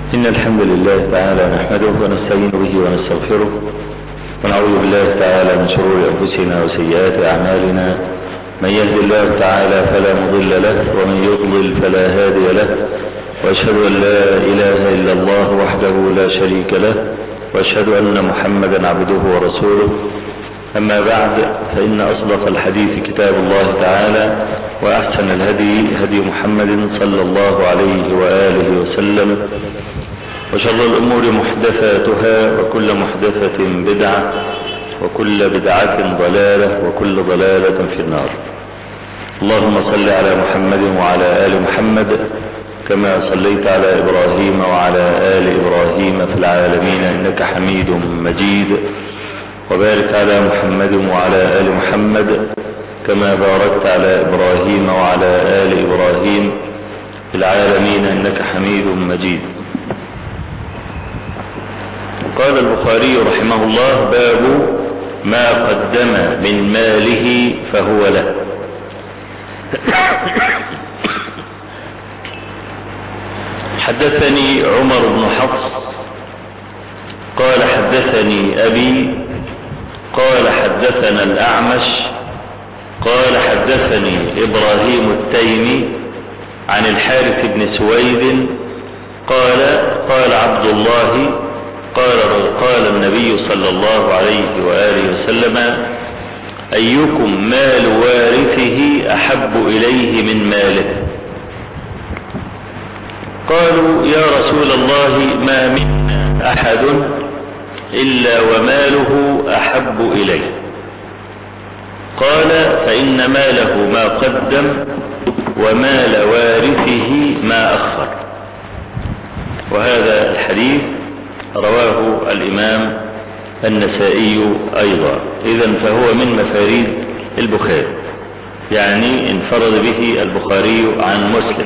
إن الحمد لله تعالى نحمده ونستعين به ونستغفره ونعوذ بالله تعالى من شرور أنفسنا وسيئات أعمالنا من يهد الله تعالى فلا مضل له ومن يضلل فلا هادي له وأشهد أن لا إله إلا الله وحده لا شريك له وأشهد أن محمدا عبده ورسوله أما بعد فإن أصدق الحديث كتاب الله تعالى وأحسن الهدي هدي محمد صلى الله عليه وآله وسلم وشر الأمور محدثاتها وكل محدثة بدعة وكل بدعة ضلالة وكل ضلالة في النار اللهم صل على محمد وعلى آل محمد كما صليت على إبراهيم وعلى آل إبراهيم في العالمين إنك حميد مجيد وبارك على محمد وعلى آل محمد كما باركت على إبراهيم وعلى آل إبراهيم في العالمين إنك حميد مجيد قال البخاري رحمه الله باب ما قدم من ماله فهو له حدثني عمر بن حفص قال حدثني أبي قال حدثنا الأعمش قال حدثني إبراهيم التيمي عن الحارث بن سويد قال قال عبد الله قال قال النبي صلى الله عليه وآله وسلم أيكم مال وارثه أحب إليه من ماله قالوا يا رسول الله ما منا أحد إلا وماله أحب إليه قال فإن ماله ما قدم ومال وارثه ما أخر وهذا الحديث رواه الإمام النسائي أيضا إذا فهو من مفاريد البخاري يعني انفرد به البخاري عن مسلم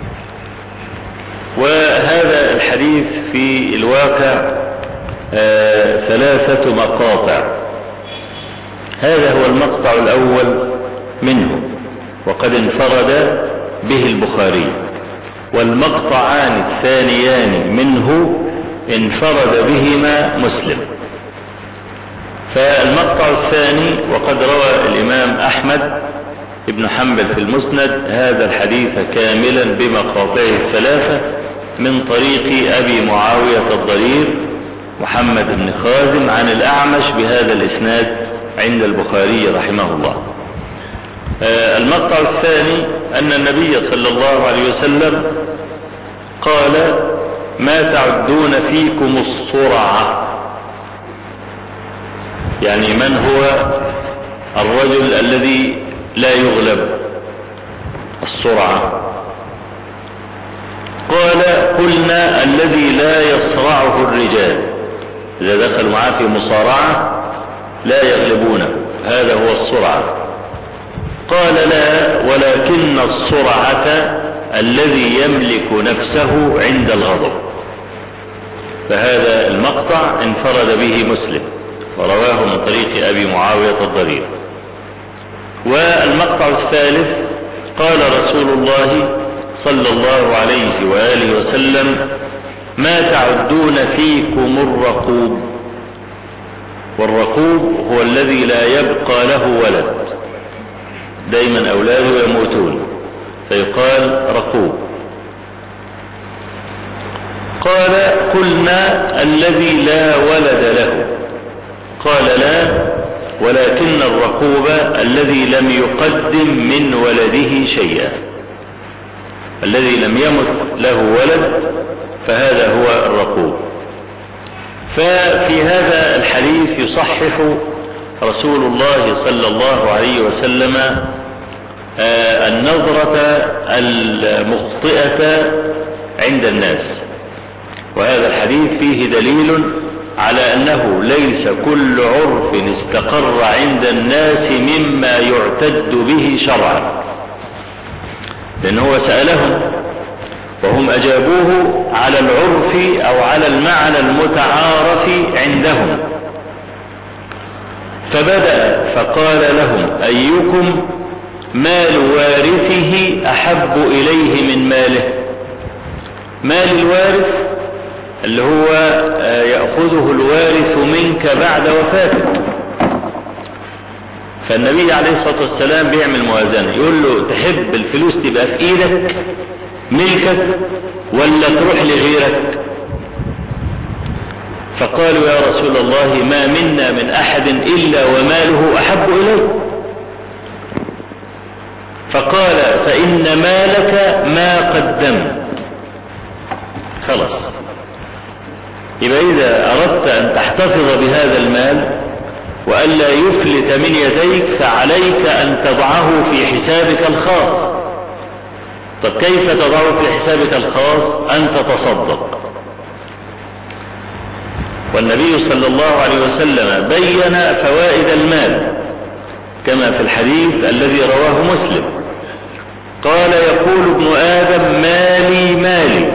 وهذا الحديث في الواقع آه ثلاثة مقاطع هذا هو المقطع الأول منه وقد انفرد به البخاري والمقطعان الثانيان منه انفرد بهما مسلم فالمقطع الثاني وقد روى الإمام أحمد ابن حنبل في المسند هذا الحديث كاملا بمقاطعه الثلاثة من طريق أبي معاوية الضرير محمد بن خازم عن الأعمش بهذا الإسناد عند البخاري رحمه الله المقطع الثاني أن النبي صلى الله عليه وسلم قال ما تعدون فيكم الصرعة يعني من هو الرجل الذي لا يغلب الصرعة قال قلنا الذي لا يصرعه الرجال إذا دخلوا معاه في مصارعة لا يغلبونه هذا هو الصرعة قال لا ولكن الصرعة الذي يملك نفسه عند الغضب فهذا المقطع انفرد به مسلم ورواه من طريق أبي معاوية الضرير والمقطع الثالث قال رسول الله صلى الله عليه وآله وسلم ما تعدون فيكم الرقوب والرقوب هو الذي لا يبقى له ولد دايما أولاده يموتون فيقال رقوب قال قلنا الذي لا ولد له قال لا ولكن الرقوب الذي لم يقدم من ولده شيئا الذي لم يمت له ولد فهذا هو الرقوب ففي هذا الحديث يصحح رسول الله صلى الله عليه وسلم النظرة المخطئة عند الناس وهذا الحديث فيه دليل على أنه ليس كل عرف استقر عند الناس مما يعتد به شرعا لأنه سألهم وهم أجابوه على العرف أو على المعنى المتعارف عندهم فبدأ فقال لهم أيكم مال وارثه أحب إليه من ماله مال الوارث اللي هو يأخذه الوارث منك بعد وفاتك فالنبي عليه الصلاة والسلام بيعمل موازنة يقول له تحب الفلوس تبقى في ايدك ملكك ولا تروح لغيرك فقالوا يا رسول الله ما منا من احد الا وماله احب اليه فقال فان مالك ما قدمت خلاص يبقى اذا اردت ان تحتفظ بهذا المال وألا يفلت من يديك فعليك أن تضعه في حسابك الخاص طب كيف تضعه في حسابك الخاص أن تتصدق والنبي صلى الله عليه وسلم بين فوائد المال كما في الحديث الذي رواه مسلم قال يقول ابن آدم مالي مالي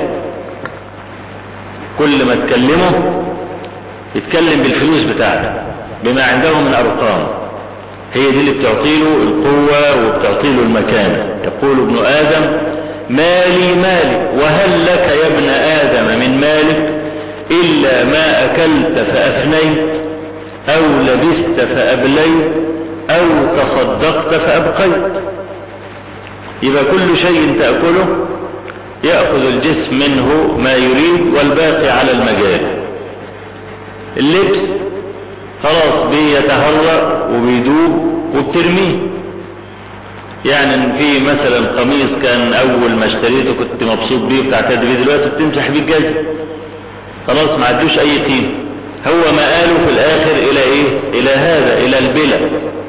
كل ما تكلمه يتكلم بالفلوس بتاعته بما عنده من أرقام هي دي اللي بتعطيله القوة وبتعطيله المكانة يقول ابن آدم مالي مالي وهل لك يا ابن آدم من مالك إلا ما أكلت فأفنيت أو لبست فأبليت أو تصدقت فأبقيت يبقى كل شيء تأكله يأخذ الجسم منه ما يريد والباقي على المجال اللبس خلاص بيتهرأ وبيدوب وبترميه يعني في مثلا قميص كان اول ما اشتريته كنت مبسوط بيه بتعتد بيه دلوقتي بتمسح بيه الجزم خلاص ما عدوش اي قيمه هو مآله في الاخر الى ايه الى هذا الى البلا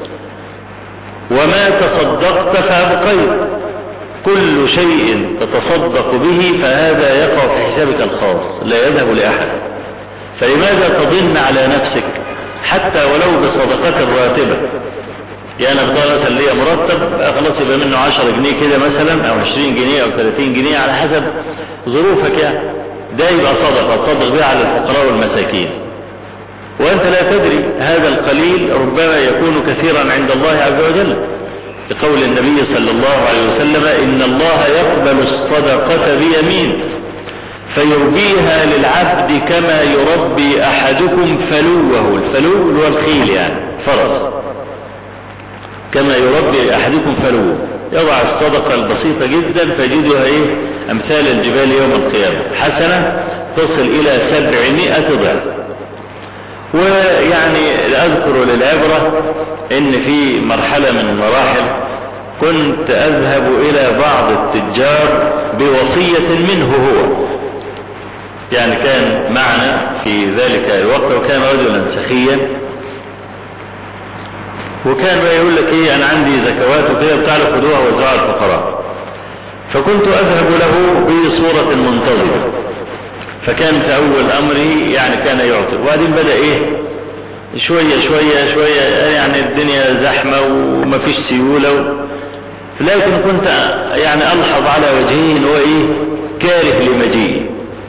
وما تصدقت فابقيت كل شيء تتصدق به فهذا يقع في حسابك الخاص لا يذهب لاحد فلماذا تضن على نفسك حتى ولو بصدقات راتبة يعني اختار مثلا ليا مرتب خلاص يبقى منه 10 جنيه كده مثلا او 20 جنيه او 30 جنيه على حسب ظروفك يعني ده يبقى صدقة تصدق بها على الفقراء والمساكين وانت لا تدري هذا القليل ربما يكون كثيرا عند الله عز وجل لقول النبي صلى الله عليه وسلم ان الله يقبل الصدقة بيمين فيربيها للعبد كما يربي احدكم فلوه الفلو اللي هو الخيل يعني فرس كما يربي احدكم فلوه يضع الصدقة البسيطة جدا فيجدها ايه امثال الجبال يوم القيامة حسنة تصل الى سبعمائة ضعف ويعني اذكر للعبرة ان في مرحلة من المراحل كنت اذهب الى بعض التجار بوصية منه هو يعني كان معنا في ذلك الوقت وكان رجلا سخيا وكان بقى يقول لك ايه انا عندي زكوات وكده بتعرف خدوها وزعها الفقراء فكنت اذهب له بصورة منتظمة فكان في اول امري يعني كان يعطي وبعدين بدأ ايه شوية شوية شوية يعني الدنيا زحمة ومفيش سيولة لكن كنت يعني الحظ على وجهه ان هو ايه كاره لمجيئي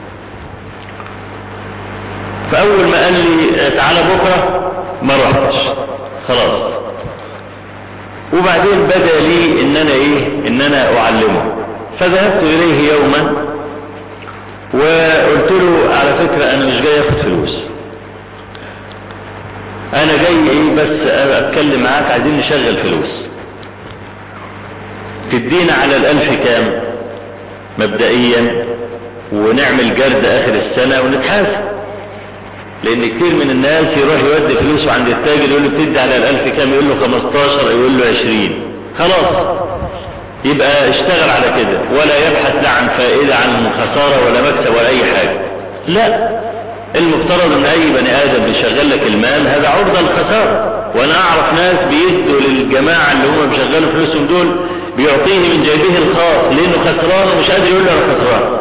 فاول ما قال لي تعالى بكرة ما رحتش خلاص وبعدين بدا لي ان انا ايه ان انا اعلمه فذهبت اليه يوما وقلت له على فكرة انا مش جاي اخد فلوس انا جاي ايه بس اتكلم معاك عايزين نشغل فلوس تدينا على الالف كام مبدئيا ونعمل جرد اخر السنة ونتحاسب لان كتير من الناس يروح يودي فلوسه عند التاجر يقول له بتدي على الالف كام يقول له 15 يقول له 20 خلاص يبقى اشتغل على كده ولا يبحث لا عن فائدة عن خسارة ولا مكسب ولا اي حاجة لا المفترض ان اي بني ادم بيشغل لك المال هذا عرضة للخسارة وانا اعرف ناس بيدوا للجماعة اللي هم بيشغلوا فلوسهم دول بيعطيه من جيبه الخاص لانه خسران ومش قادر يقول له انا خسران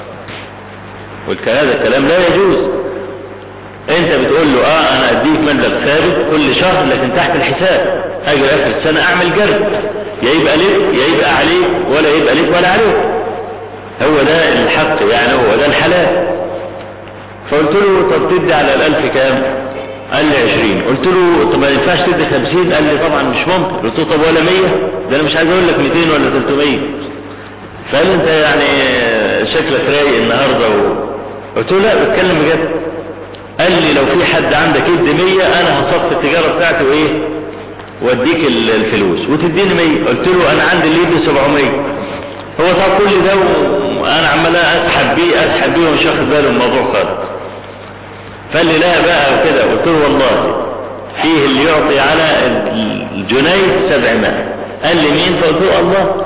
هذا الكلام لا يجوز انت بتقول له اه انا اديك مبلغ ثابت كل شهر لكن تحت الحساب اجي اخر السنة اعمل جرد يا يبقى لك يا يبقى عليك ولا يبقى لك ولا عليك هو ده الحق يعني هو ده الحلال فقلت له طب تدي على الالف كام قال لي عشرين قلت له طب ما ينفعش تدي خمسين قال لي طبعا مش ممكن قلت له طب ولا مية ده انا مش عايز اقول لك ميتين ولا تلتمية فقال لي انت يعني شكلك رايق النهاردة و... قلت له لا بتكلم بجد قال لي لو في حد عندك يد 100 انا هصف التجاره بتاعتي وايه واديك الفلوس وتديني 100 قلت له انا عندي اللي يدي 700 هو طب كل ده وانا عمال اسحب بيه اسحب بيه ومش واخد باله من الموضوع خالص فقال لي لا بقى وكده قلت له والله فيه اللي يعطي على الجنيه 700 قال لي مين فقلت له الله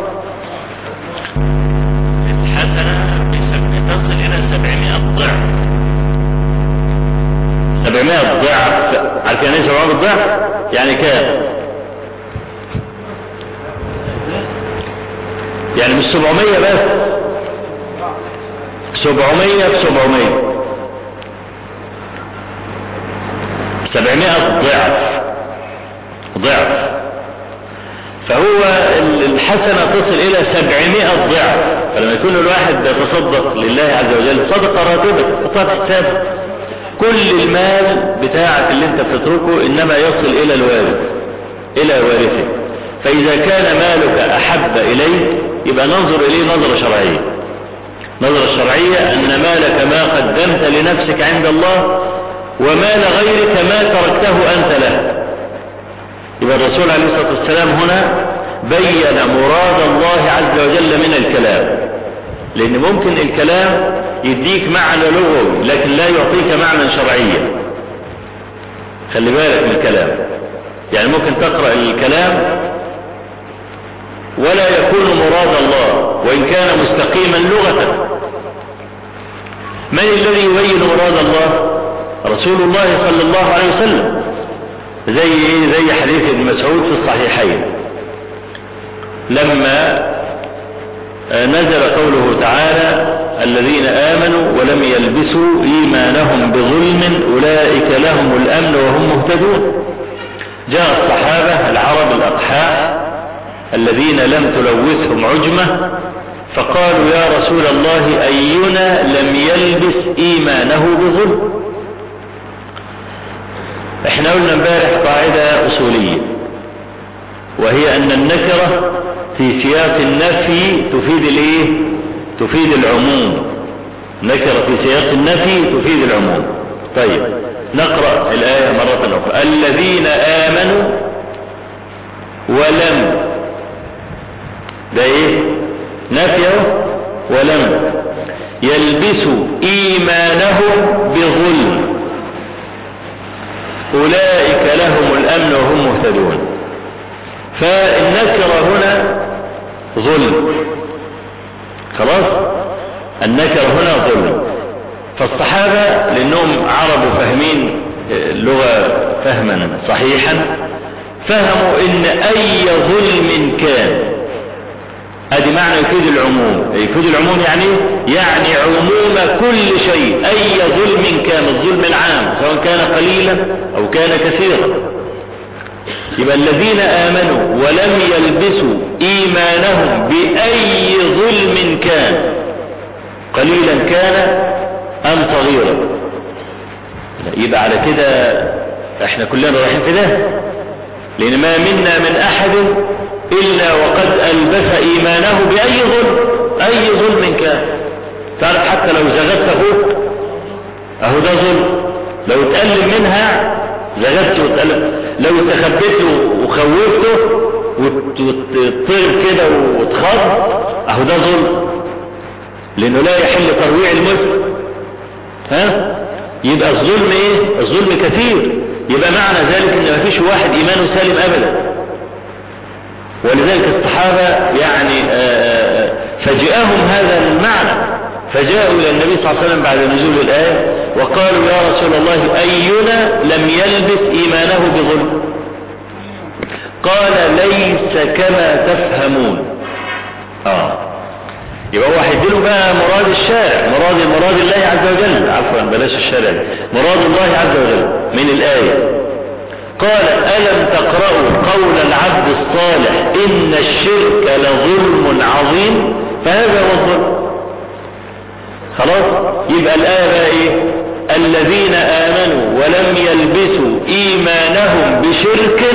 الحسنه تصل الى 700 ضعف 700 ضعف عارف يعني ايه 700 ضعف يعني كام يعني مش 700 بس 700 ب 700 700 ضعف ضعف فهو الحسنة تصل إلى 700 ضعف فلما يكون الواحد يتصدق لله عز وجل صدقة راتبة حطها في حسابه كل المال بتاعك اللي انت بتتركه انما يصل الى الوارث الى وارثه فاذا كان مالك احب اليك يبقى ننظر اليه نظرة شرعية نظرة شرعية ان مالك ما قدمت لنفسك عند الله ومال غيرك ما تركته انت له يبقى الرسول عليه الصلاة والسلام هنا بين مراد الله عز وجل من الكلام لان ممكن الكلام يديك معنى لغوي لكن لا يعطيك معنى شرعيا خلي بالك من الكلام يعني ممكن تقرأ الكلام ولا يكون مراد الله وإن كان مستقيما لغة من الذي يبين مراد الله رسول الله صلى الله عليه وسلم زي زي حديث ابن مسعود في الصحيحين لما نزل قوله تعالى الذين آمنوا ولم يلبسوا إيمانهم بظلم أولئك لهم الأمن وهم مهتدون جاء الصحابة العرب الأقحاء الذين لم تلوثهم عجمة فقالوا يا رسول الله أينا لم يلبس إيمانه بظلم احنا قلنا امبارح قاعدة أصولية وهي أن النكرة في سياق النفي تفيد الايه تفيد العموم نكرة في سياق النفي تفيد العموم طيب نقرأ الآية مرة أخرى الذين آمنوا ولم ده ايه نفيه ولم يلبسوا إيمانهم بظلم أولئك لهم الأمن وهم مهتدون فالنكرة هنا ظلم خلاص النكرة هنا ظلم فالصحابة لأنهم عربوا فاهمين اللغة فهما صحيحا فهموا ان اي ظلم كان ادي معنى يفيد العموم يفيد العموم يعني يعني عموم كل شيء اي ظلم كان الظلم العام سواء كان قليلا او كان كثيرا يبقى الذين آمنوا ولم يلبسوا إيمانهم بأي ظلم كان قليلا كان أم صغيرا يبقى على كده احنا كلنا رايحين في ده لأن ما منا من أحد إلا وقد ألبس إيمانه بأي ظلم أي ظلم كان تعرف حتى لو زغدت أخوك أهو ده ظلم لو تقلل منها زغدت وتقلل لو تخبيته وخوفته وتطير كده وتخاف اهو ده ظلم لانه لا يحل ترويع المسلم ها يبقى الظلم ايه الظلم كثير يبقى معنى ذلك ان مفيش واحد ايمانه سالم ابدا ولذلك الصحابة يعني فجاءهم هذا المعنى فجاءوا إلى النبي صلى الله عليه وسلم بعد نزول الآية وقالوا يا رسول الله أينا لم يلبس إيمانه بظلم قال ليس كما تفهمون آه يبقى هو هيديله بقى مراد الشارع مراد مراد الله عز وجل عفوا بلاش الشارع مراد الله عز وجل من الآية قال ألم تقرأوا قول العبد الصالح إن الشرك لظلم عظيم فهذا هو الظلم خلاص يبقى الآية بقى إيه الذين آمنوا ولم يلبسوا إيمانهم بشرك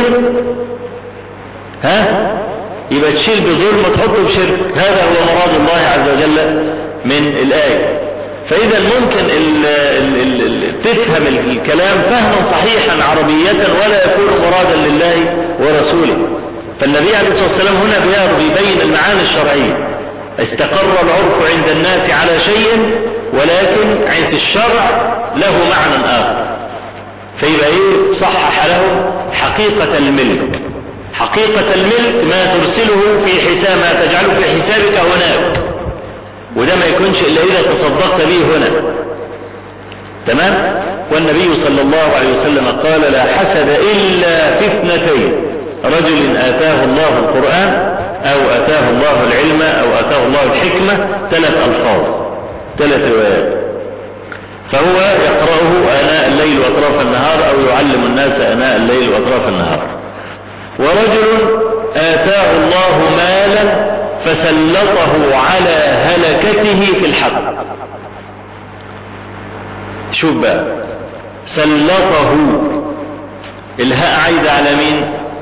ها يبقى تشيل بظلم تحطه بشرك هذا هو مراد الله عز وجل من الآية فإذا ممكن ال ال ال ال تفهم الكلام فهما صحيحا عربية ولا يكون مرادا لله ورسوله فالنبي عليه الصلاة والسلام هنا بيبين المعاني الشرعية استقر العرف عند الناس على شيء ولكن عند الشرع له معنى آخر فيبقى ايه صحح له حقيقة الملك حقيقة الملك ما ترسله في حساب ما تجعله في حسابك هناك وده ما يكونش إلا إذا تصدقت به هنا تمام والنبي صلى الله عليه وسلم قال لا حسد إلا في اثنتين رجل آتاه الله القرآن أو أتاه الله العلم أو أتاه الله الحكمة ثلاث ألفاظ ثلاث روايات فهو يقرأه آناء الليل وأطراف النهار أو يعلم الناس آناء الليل وأطراف النهار ورجل آتاه الله مالا فسلطه على هلكته في الحق شوف بقى سلطه الهاء عايدة على مين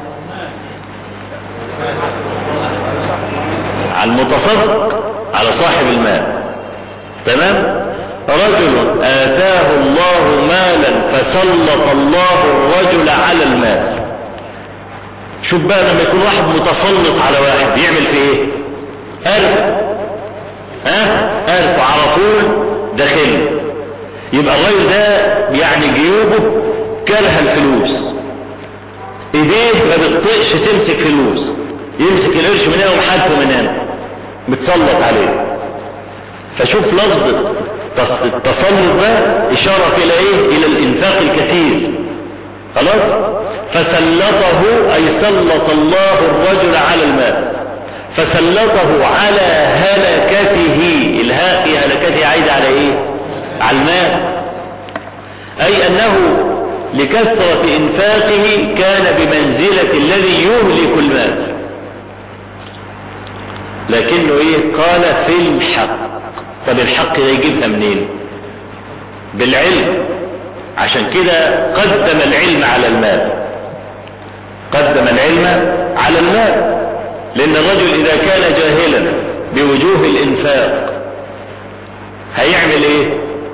على المتصدق على صاحب المال تمام رجل آتاه الله مالا فسلط الله الرجل على المال شوف بقى لما يكون واحد متسلط على واحد يعمل في ايه ألف ها ألف على طول داخل يبقى الراجل ده يعني جيوبه كره الفلوس ايديه ما بتطيقش تمسك فلوس يمسك القرش من هنا ومحدفه من هنا متسلط عليه فشوف لفظ التسلط ده إشارة إلى إيه؟ إلى الإنفاق الكثير خلاص؟ فسلطه أي سلط الله الرجل على المال فسلطه على هلكته الهاء في هلكته عايد على إيه؟ على المال أي أنه لكثرة إنفاقه كان بمنزلة الذي يهلك المال لكنه ايه قال في الحق طب الحق ده يجيبها منين بالعلم عشان كده قدم العلم على المال قدم العلم على المال لان الرجل اذا كان جاهلا بوجوه الانفاق هيعمل ايه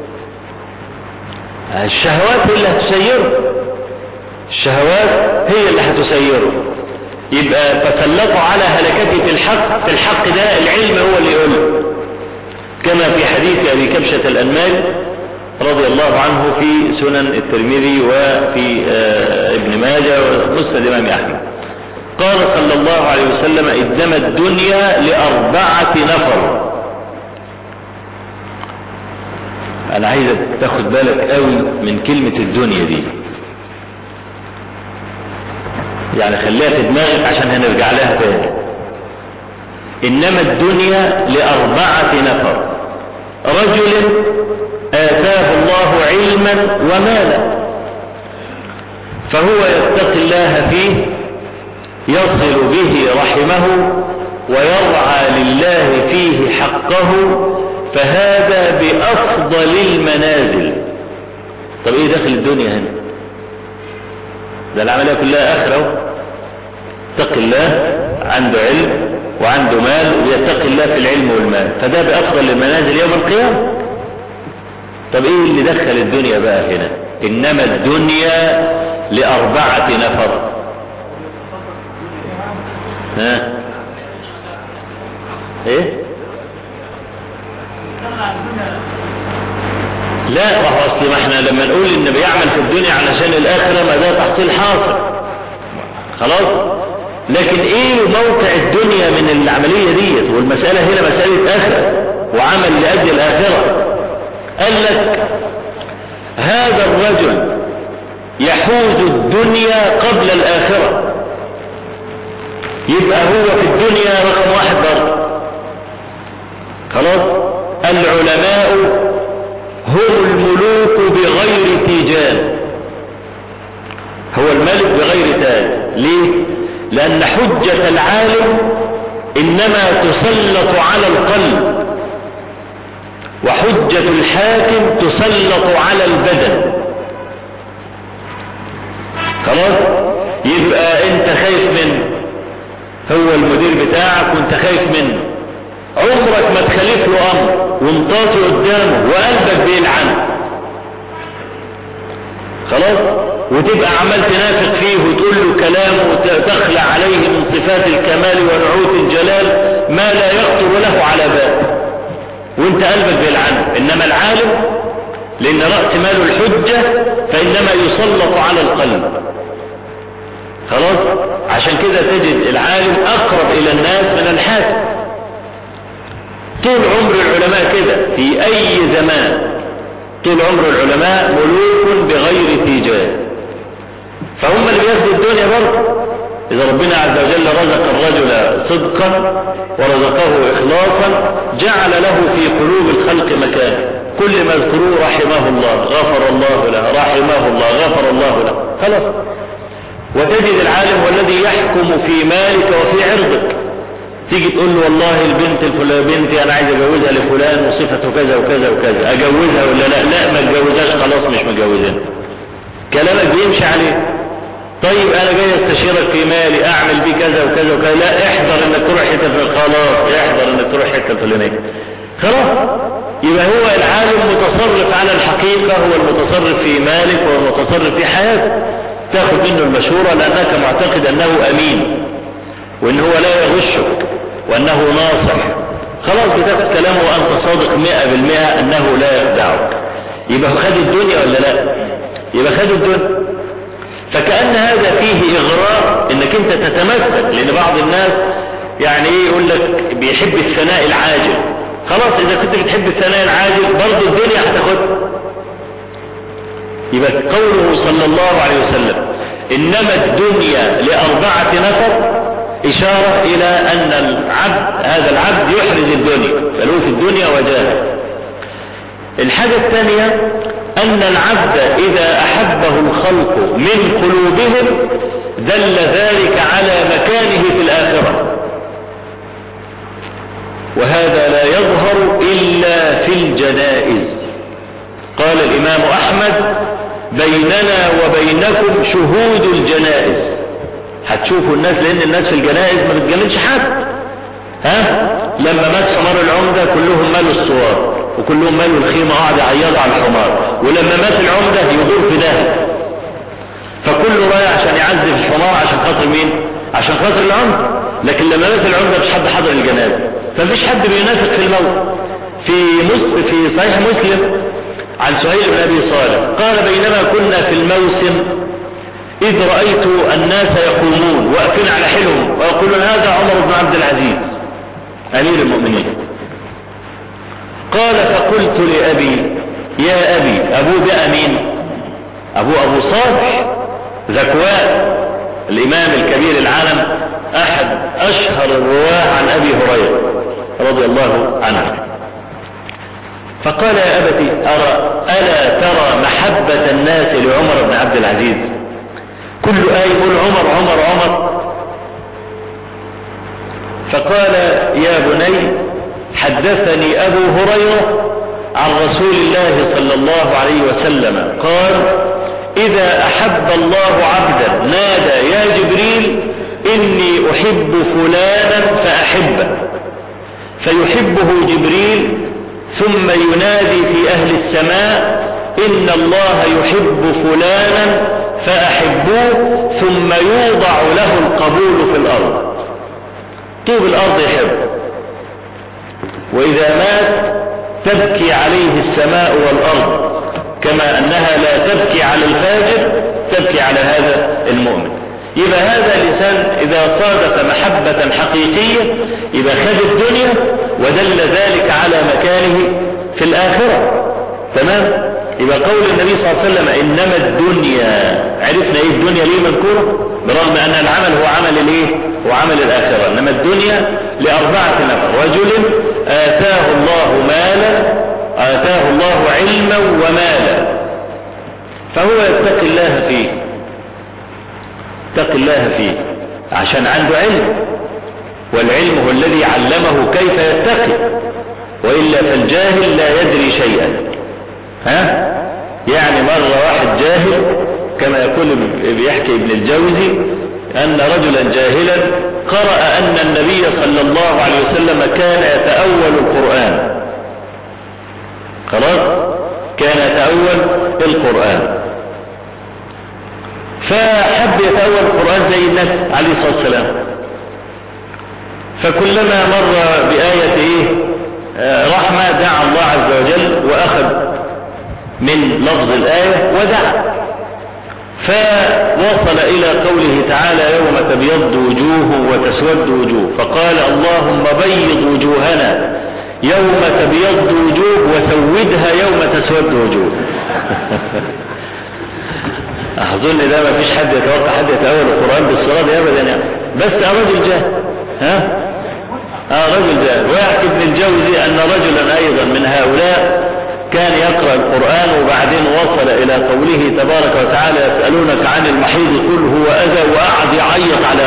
الشهوات هي اللي هتسيره الشهوات هي اللي هتسيره يبقى فسلطوا على هلكته في الحق في الحق ده العلم هو اللي يقول كما في حديث أبي كبشة الأنمال رضي الله عنه في سنن الترمذي وفي ابن ماجه ومسند الإمام أحمد قال صلى الله عليه وسلم إدم الدنيا لأربعة نفر أنا عايزك تاخد بالك قوي من كلمة الدنيا دي يعني خليها في دماغك عشان هنرجع لها تاني إنما الدنيا لأربعة نفر رجل آتاه الله علما ومالا فهو يتقي الله فيه يصل به رحمه ويرعى لله فيه حقه فهذا بأفضل المنازل طب ايه داخل الدنيا هنا ده العملية كلها آخرة اتق الله عنده علم وعنده مال ويتقي الله في العلم والمال فده بأفضل المنازل يوم القيامة طب ايه اللي دخل الدنيا بقى هنا انما الدنيا لأربعة نفر ها ايه لا وهو اصل ما احنا لما نقول ان بيعمل في الدنيا علشان الاخره ما ده تحصيل حاصل خلاص لكن ايه موقع الدنيا من العمليه ديت والمساله هنا مساله اخره وعمل لاجل الاخره قال لك هذا الرجل يحوز الدنيا قبل الاخره يبقى هو في الدنيا رقم واحد برضه خلاص العلماء هم الملوك بغير تيجان هو الملك بغير تاج ليه لأن حجة العالم إنما تسلط على القلب وحجة الحاكم تسلط على البدن خلاص يبقى انت خايف منه هو المدير بتاعك وانت خايف منه عمرك ما تخليف له امر وانطاطي قدامه وقلبك بيلعنه خلاص وتبقى عمال تنافق فيه وتقول له كلام وتخلع عليه من صفات الكمال ونعوت الجلال ما لا يخطر له على بال وانت قلبك بيلعنه انما العالم لان رأس مال الحجة فانما يسلط على القلب خلاص عشان كده تجد العالم اقرب الى الناس من الحاكم طول عمر العلماء كده في اي زمان طول عمر العلماء ملوك بغير تيجان فهم اللي بياخدوا الدنيا برضه إذا ربنا عز وجل رزق الرجل صدقا ورزقه إخلاصا جعل له في قلوب الخلق مكان كل ما يذكروه رحمه الله غفر الله له رحمه الله غفر الله له خلاص وتجد العالم هو الذي يحكم في مالك وفي عرضك تيجي تقول له والله البنت الفلانية بنتي انا عايز اجوزها لفلان وصفته كذا وكذا وكذا اجوزها ولا لا لا ما تجوزهاش خلاص مش مجوزين كلامك بيمشي عليه طيب انا جاي استشيرك في مالي اعمل بيه كذا وكذا وكذا لا احذر انك تروح حته خلاص احذر انك تروح حته الفلانيه خلاص يبقى هو العالم متصرف على الحقيقة هو المتصرف في مالك هو المتصرف في حياتك تاخذ منه المشورة لانك معتقد انه امين وان هو لا يغشك وانه ناصح خلاص بتاخد كلامه وانت صادق مئة بالمئة انه لا يخدعك يبقى خد الدنيا ولا لا يبقى خد الدنيا فكأن هذا فيه إغراء انك انت تتمسك لان بعض الناس يعني ايه يقول لك بيحب الثناء العاجل خلاص اذا كنت بتحب الثناء العاجل برضه الدنيا هتاخدها يبقى قوله صلى الله عليه وسلم انما الدنيا لاربعة نفر اشارة الى ان العبد هذا العبد يحرز الدنيا فله في الدنيا وجاهه الحاجة الثانية أن العبد إذا أحبه الخلق من قلوبهم دل ذلك على مكانه في الآخرة وهذا لا يظهر إلا في الجنائز قال الإمام أحمد بيننا وبينكم شهود الجنائز هتشوفوا الناس لأن الناس في الجنائز ما بتجننش حد ها لما مات حمار العمدة كلهم مالوا الصوار وكلهم مالوا الخيمة قاعد يعيط على الحمار ولما مات العمدة يدور في ده فكله رايح عشان يعزف الحمار عشان خاطر مين عشان خاطر العمدة لكن لما مات العمدة مش حد حضر الجنازة فمفيش حد بينافق في الموت في مس في صحيح مسلم عن سهيل بن ابي صالح قال بينما كنا في الموسم اذ رايت الناس يقومون واقفين على حلهم ويقولون هذا عمر بن عبد العزيز امير المؤمنين قال فقلت لابي يا ابي ابو ده امين ابو ابو صالح ذكوان الامام الكبير العالم احد اشهر الرواه عن ابي هريره رضي الله عنه فقال يا أبتي أرى ألا ترى محبة الناس لعمر بن عبد العزيز كل آية يقول عمر عمر عمر فقال يا بني حدثني أبو هريرة عن رسول الله صلى الله عليه وسلم قال إذا أحب الله عبدا نادى يا جبريل إني أحب فلانا فأحبه فيحبه جبريل ثم ينادي في أهل السماء إن الله يحب فلانا فأحبوه ثم يوضع له القبول في الأرض طوب الأرض يحب وإذا مات تبكي عليه السماء والأرض كما أنها لا تبكي على الفاجر تبكي على هذا المؤمن يبقى هذا الإنسان إذا صادق محبة حقيقية يبقى خد الدنيا ودل ذلك على مكانه في الآخرة تمام يبقى قول النبي صلى الله عليه وسلم إنما الدنيا عرفنا إيه الدنيا ليه مذكورة برغم أن العمل هو عمل الإيه هو عمل الآخرة إنما الدنيا لأربعة نفر رجل آتاه الله مالا آتاه الله علما ومالا فهو يتقي الله فيه اتق الله فيه عشان عنده علم والعلم هو الذي علمه كيف يتقي وإلا فالجاهل لا يدري شيئا ها يعني مرة واحد جاهل كما يقول بيحكي ابن الجوزي أن رجلا جاهلا قرأ أن النبي صلى الله عليه وسلم كان يتأول القرآن خلاص كان يتأول القرآن فحب يتأول القرآن زي الناس عليه الصلاة والسلام فكلما مر بآية إيه آه رحمة دعا الله عز وجل وأخذ من لفظ الآية ودعا فوصل إلى قوله تعالى يوم تبيض وجوه وتسود وجوه فقال اللهم بيض وجوهنا يوم تبيض وجوه وسودها يوم تسود وجوه أظن ده ما فيش حد يتوقع حد يتأول القرآن بالصلاة دي أبدا يعني بس رجل جاهل ها آه رجل جاهل ويحكي ابن الجوزي أن رجلا أيضا من هؤلاء كان يقرأ القرآن وبعدين وصل إلى قوله تبارك وتعالى يسألونك عن المحيض قل هو أذى وقعد يعيط على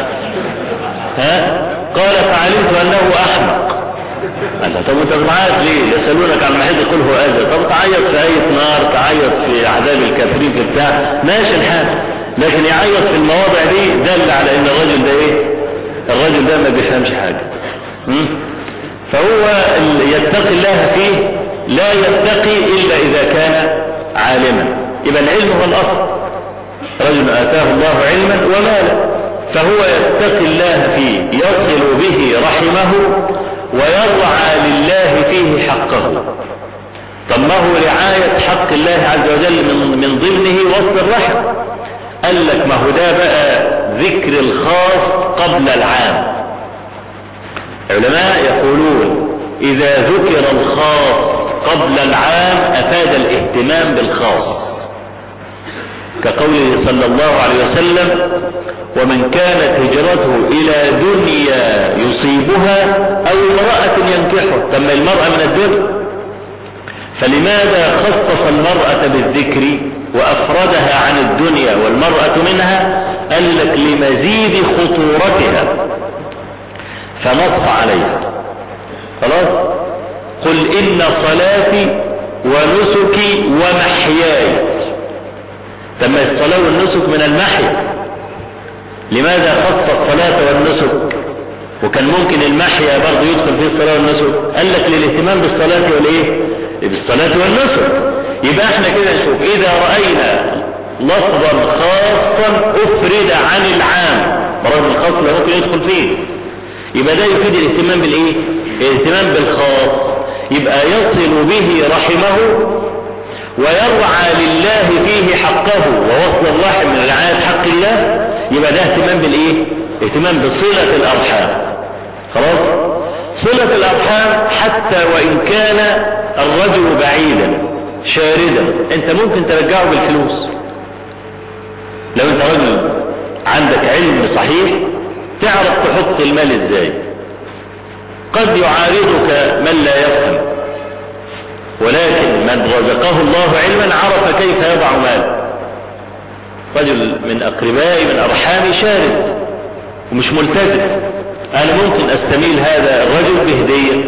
ها قال فعلمت أنه أحمق قال طب انت بتعيط ليه يسألونك عن المحيض قل هو أذى طب تعيط في آية نار تعيط في عذاب الكافرين في بتاع ماشي الحال لكن يعيط في المواضع دي دل على ان الرجل ده ايه الرجل ده ما بيفهمش حاجة م? فهو يتقي الله فيه لا يتقي إلا إذا كان عالما يبقى العلم هو الأصل رجل آتاه الله علما ومالا فهو يتقي الله فيه يصل به رحمه ويرعى لله فيه حقه طب ما هو رعاية حق الله عز وجل من, من ضمنه وصل الرحم قال لك ما هو ده بقى ذكر الخاص قبل العام علماء يقولون إذا ذكر الخاص قبل العام أفاد الاهتمام بالخاص كقوله صلى الله عليه وسلم ومن كانت هجرته إلى دنيا يصيبها أو امرأة ينكحها تم المرأة من الدنيا فلماذا خصص المرأة بالذكر وأفردها عن الدنيا والمرأة منها قال لك لمزيد خطورتها فنص عليها خلاص قل إن صلاتي ونسكي ومحياي تم الصلاة والنسك من المحيا لماذا خص الصلاة والنسك وكان ممكن المحيا برضه يدخل فيه الصلاة والنسك قال لك للاهتمام بالصلاة والايه بالصلاة والنسك يبقى احنا كده نشوف اذا رأينا لفظا خاصا افرد عن العام برغم الخاص لا ممكن يدخل فيه يبقى ده يفيد الاهتمام بالايه الاهتمام بالخاص يبقى يصل به رحمه ويرعى لله فيه حقه ووصل الرحم من رعاية حق الله يبقى ده اهتمام بالايه اهتمام بصلة الارحام خلاص صلة الارحام حتى وان كان الرجل بعيدا شاردا انت ممكن ترجعه بالفلوس لو انت رجل عندك علم صحيح تعرف تحط المال ازاي قد يعارضك من لا يفهم ولكن من رزقه الله علما عرف كيف يضع مال رجل من أقربائي من أرحامي شارد ومش ملتزم أنا ممكن أستميل هذا الرجل بهدية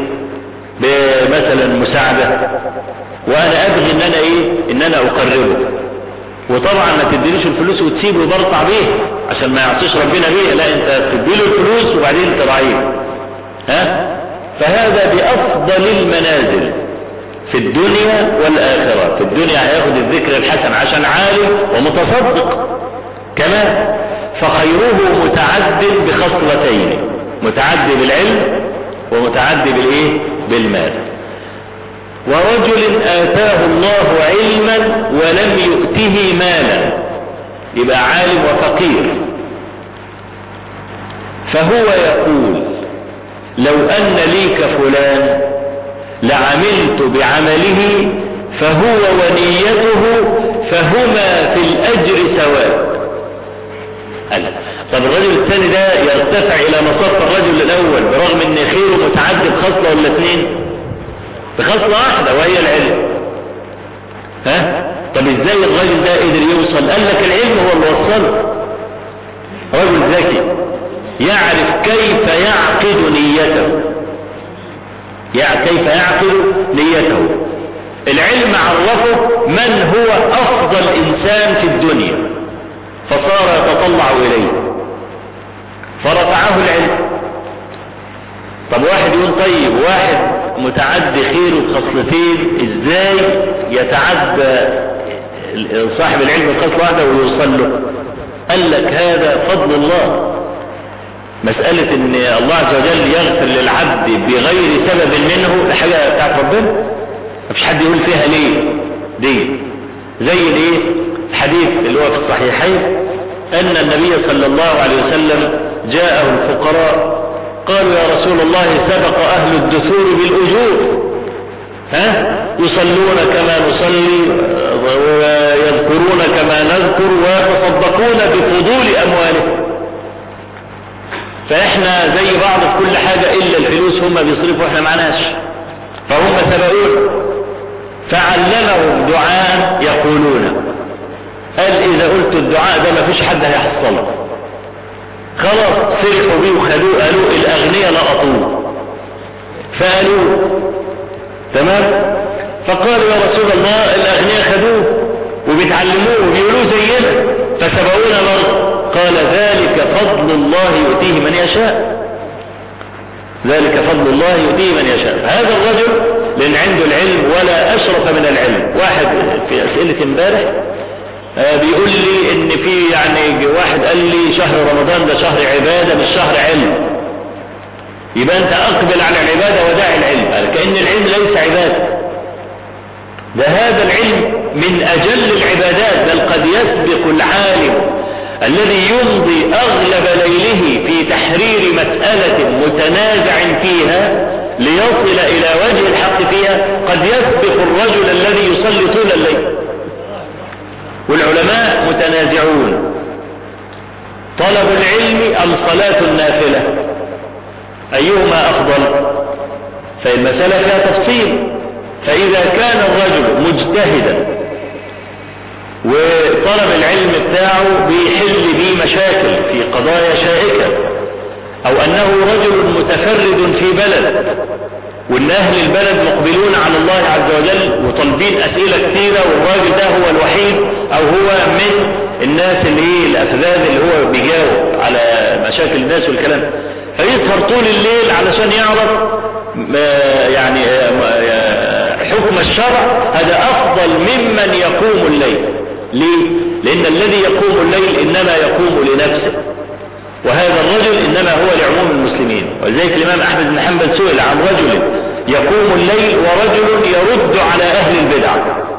بمثلا مساعدة وأنا أبغي إن أنا إيه إن أنا أقربه وطبعا ما تديلوش الفلوس وتسيبه وبرطع بيه عشان ما يعصيش ربنا بيه لا انت تديله الفلوس وبعدين تراعيه ها فهذا بأفضل المنازل في الدنيا والآخرة في الدنيا هياخد الذكر الحسن عشان عالم ومتصدق كمان فخيره متعد بخصلتين متعد بالعلم ومتعد بالايه بالمال ورجل آتاه الله علما ولم يؤته مالا يبقى عالم وفقير فهو يقول لو أن لي كفلان لعملت بعمله فهو ونيته فهما في الأجر سواء قال طب الرجل الثاني ده يرتفع إلى مصف الرجل الأول برغم أن خيره متعدد خصلة ولا اثنين بخصلة واحدة وهي العلم ها طب ازاي الراجل ده قدر يوصل قال لك العلم هو اللي وصله رجل ذكي يعرف كيف يعقد نيته كيف يعقد نيته العلم عرفه من هو افضل انسان في الدنيا فصار يتطلع اليه فرفعه العلم طب واحد يقول طيب واحد متعدي خيره بخصلتين ازاي يتعدى صاحب العلم بخصلة واحدة ويوصل له قال لك هذا فضل الله مسألة ان الله عز وجل يغفر للعبد بغير سبب منه حاجة بتاعت ربنا مفيش حد يقول فيها ليه دي زي الايه الحديث اللي هو في الصحيحين ان النبي صلى الله عليه وسلم جاءه الفقراء قالوا يا رسول الله سبق اهل الدثور بالاجور ها يصلون كما نصلي ويذكرون كما نذكر ويتصدقون بفضول اموالهم فاحنا زي بعض في كل حاجة الا الفلوس هم بيصرفوا احنا معناش فهم سبقون فعلمهم دعاء يقولون قال اذا قلت الدعاء ده ما فيش حد هيحصله خلاص فرحوا بيه وخدوه قالوا الاغنياء لقطوه فقالوه تمام فقالوا يا رسول الله الاغنياء خدوه وبيتعلموه وبيقولوه زينا فسبقونا برضه قال ذلك فضل الله يؤتيه من يشاء ذلك فضل الله يؤتيه من يشاء هذا الرجل لان عنده العلم ولا اشرف من العلم واحد في اسئلة امبارح بيقول لي ان في يعني واحد قال لي شهر رمضان ده شهر عبادة مش شهر علم يبقى انت اقبل على العبادة وداعي العلم كأن العلم ليس عبادة ده هذا العلم من اجل العبادات بل قد يسبق العالم الذي يمضي اغلب ليله في تحرير مسألة متنازع فيها ليصل الى وجه الحق فيها قد يسبق الرجل الذي يصلي طول الليل والعلماء متنازعون طلب العلم ام صلاة النافلة ايهما افضل فالمسألة فيها تفصيل فاذا كان الرجل مجتهدا وطلب العلم بتاعه بيحل بيه مشاكل في قضايا شائكة او انه رجل متفرد في بلد وان اهل البلد مقبلون على الله عز وجل وطالبين اسئلة كثيرة والراجل ده هو الوحيد او هو من الناس اللي هي الافذاذ اللي هو بيجاوب على مشاكل الناس والكلام فيسهر طول الليل علشان يعرف يعني حكم الشرع هذا افضل ممن يقوم الليل ليه لان الذي يقوم الليل انما يقوم لنفسه وهذا الرجل انما هو لعموم المسلمين ولذلك الامام احمد بن حنبل سئل عن رجل يقوم الليل ورجل يرد على اهل البدع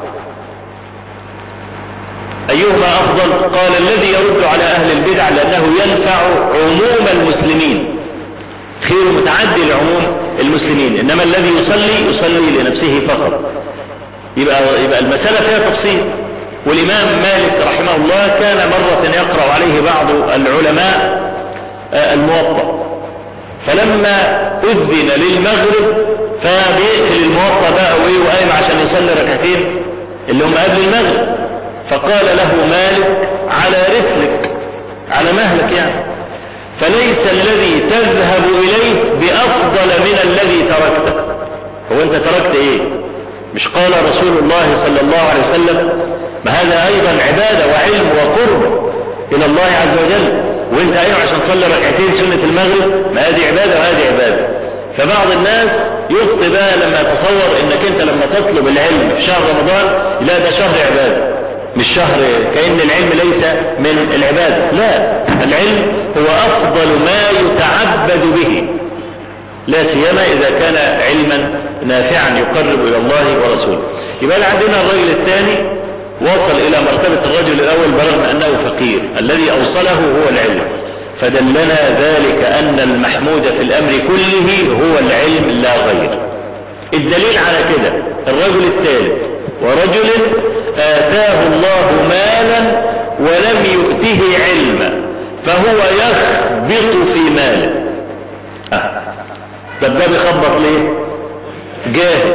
ايهما افضل قال الذي يرد على اهل البدع لانه ينفع عموم المسلمين خير متعدي لعموم المسلمين انما الذي يصلي يصلي لنفسه فقط يبقى, يبقى المسألة فيها تفصيل والامام مالك رحمه الله كان مرة يقرأ عليه بعض العلماء الموطأ فلما اذن للمغرب فبيقفل الموطأ بقى وايه وقايم عشان يصلي ركعتين اللي هم قبل المغرب فقال له مالك على رسلك على مهلك يعني فليس الذي تذهب إليه بأفضل من الذي تركته هو أنت تركت إيه مش قال رسول الله صلى الله عليه وسلم ما هذا أيضا عبادة وعلم وقرب إلى الله عز وجل وانت ايوه عشان تصلي ركعتين سنة المغرب ما هذه عبادة وهذه عبادة فبعض الناس يخطئ بقى لما يتصور انك انت لما تطلب العلم في شهر رمضان لا ده شهر عبادة مش شهر كأن العلم ليس من العبادة لا العلم هو أفضل ما يتعبد به لا سيما إذا كان علما نافعا يقرب إلى الله ورسوله يبقى عندنا الرجل الثاني وصل إلى مرتبة الرجل الأول برغم أنه فقير الذي أوصله هو العلم فدلنا ذلك أن المحمود في الأمر كله هو العلم لا غير الدليل على كده الرجل الثالث ورجل آتاه الله مالا ولم يؤته علما فهو يخبط في ماله آه. طب ده بيخبط ليه جاهل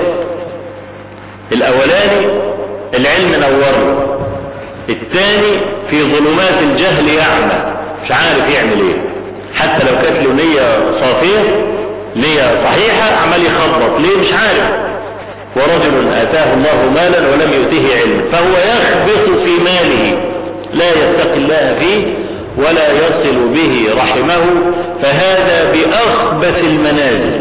الاولاني العلم نور الثاني في ظلمات الجهل يعمى مش عارف يعمل ايه حتى لو كانت له نية صافية نية صحيحة عمال يخبط ليه مش عارف ورجل آتاه الله مالا ولم يؤته علما فهو يخبط في ماله لا يتقي الله فيه ولا يصل به به رحمه فهذا بأخبث المنازل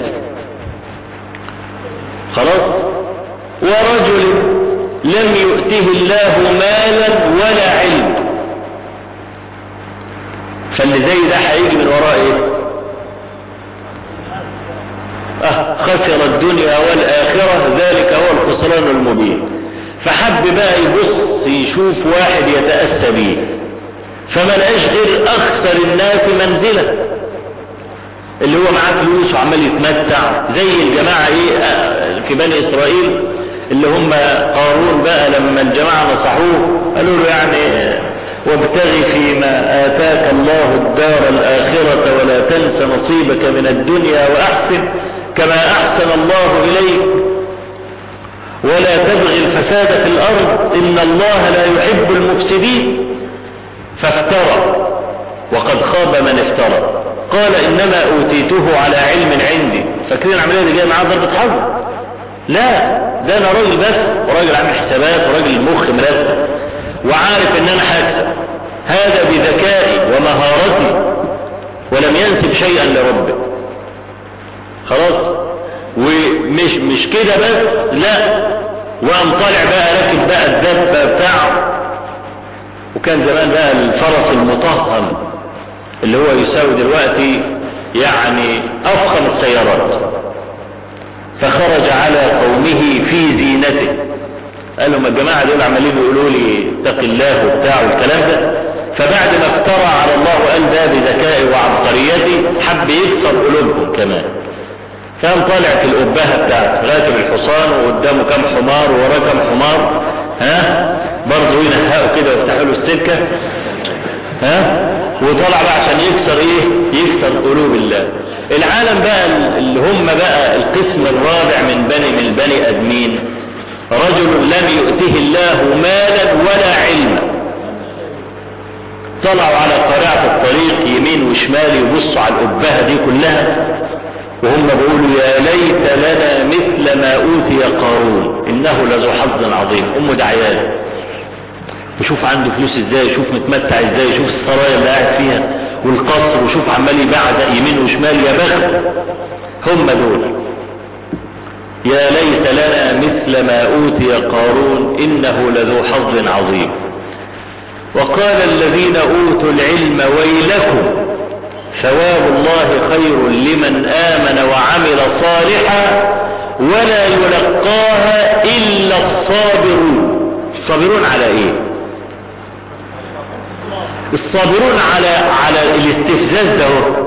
خلاص ورجل لم يؤته الله مالا ولا علم فاللي زي ده هيجي من وراه ايه أه خسر الدنيا والآخرة ذلك هو الخسران المبين فحب بقى يبص يشوف واحد يتأسى به فما لقاش غير أخسر الناس منزلة اللي هو معاه فلوس وعمال يتمتع زي الجماعة ايه آه، في بني إسرائيل اللي هم قارون بقى لما الجماعة نصحوه قالوا له يعني وابتغي فيما آتاك الله الدار الآخرة ولا تنس نصيبك من الدنيا وأحسن كما أحسن الله إليك ولا تبغي الفساد في الأرض إن الله لا يحب المفسدين فافترى وقد خاب من افترى قال إنما أوتيته على علم عندي فاكرين العملية دي جاية معاه ضربة حظ لا ده أنا راجل بس وراجل عامل حسابات وراجل مخ مرتب وعارف إن أنا هكسب هذا بذكائي ومهارتي ولم ينسب شيئا لربه خلاص ومش مش كده بس لا وقام طالع بقى راكب بقى الدبه بتاعه وكان زمان بقى الفرس المطهم اللي هو يساوي دلوقتي يعني افخم السيارات فخرج على قومه في زينته قال لهم الجماعة دول عمالين يقولوا لي اتق الله وبتاع والكلام ده فبعد ما افترى على الله وقال ده بذكائي وعبقريتي حب يكسر قلوبهم كمان كان طالع في الأبهة بتاعته راكب الحصان وقدامه كم حمار ووراه كم حمار ها برضه ينهقوا كده ويفتحوا له السكة ها وطلع بقى عشان يكسر ايه يكسر قلوب الله العالم بقى اللي هم بقى القسم الرابع من بني من البني ادمين رجل لم يؤته الله مالا ولا علما طلعوا على قارعة الطريق يمين وشمال يبصوا على الأبهة دي كلها وهم بيقولوا يا ليت لنا مثل ما أوتي قارون إنه لذو حظ عظيم أم دعيان وشوف عنده فلوس ازاي شوف متمتع ازاي شوف السرايا اللي قاعد فيها والقصر وشوف عمال يبعزق يمين وشمال يا بخت هم دول يا ليت لنا مثل ما أوتي قارون إنه لذو حظ عظيم وقال الذين أوتوا العلم ويلكم ثواب الله خير لمن آمن وعمل صالحا ولا يلقاها إلا الصابرون الصابرون على إيه الصابرون على على الاستفزاز ده هو.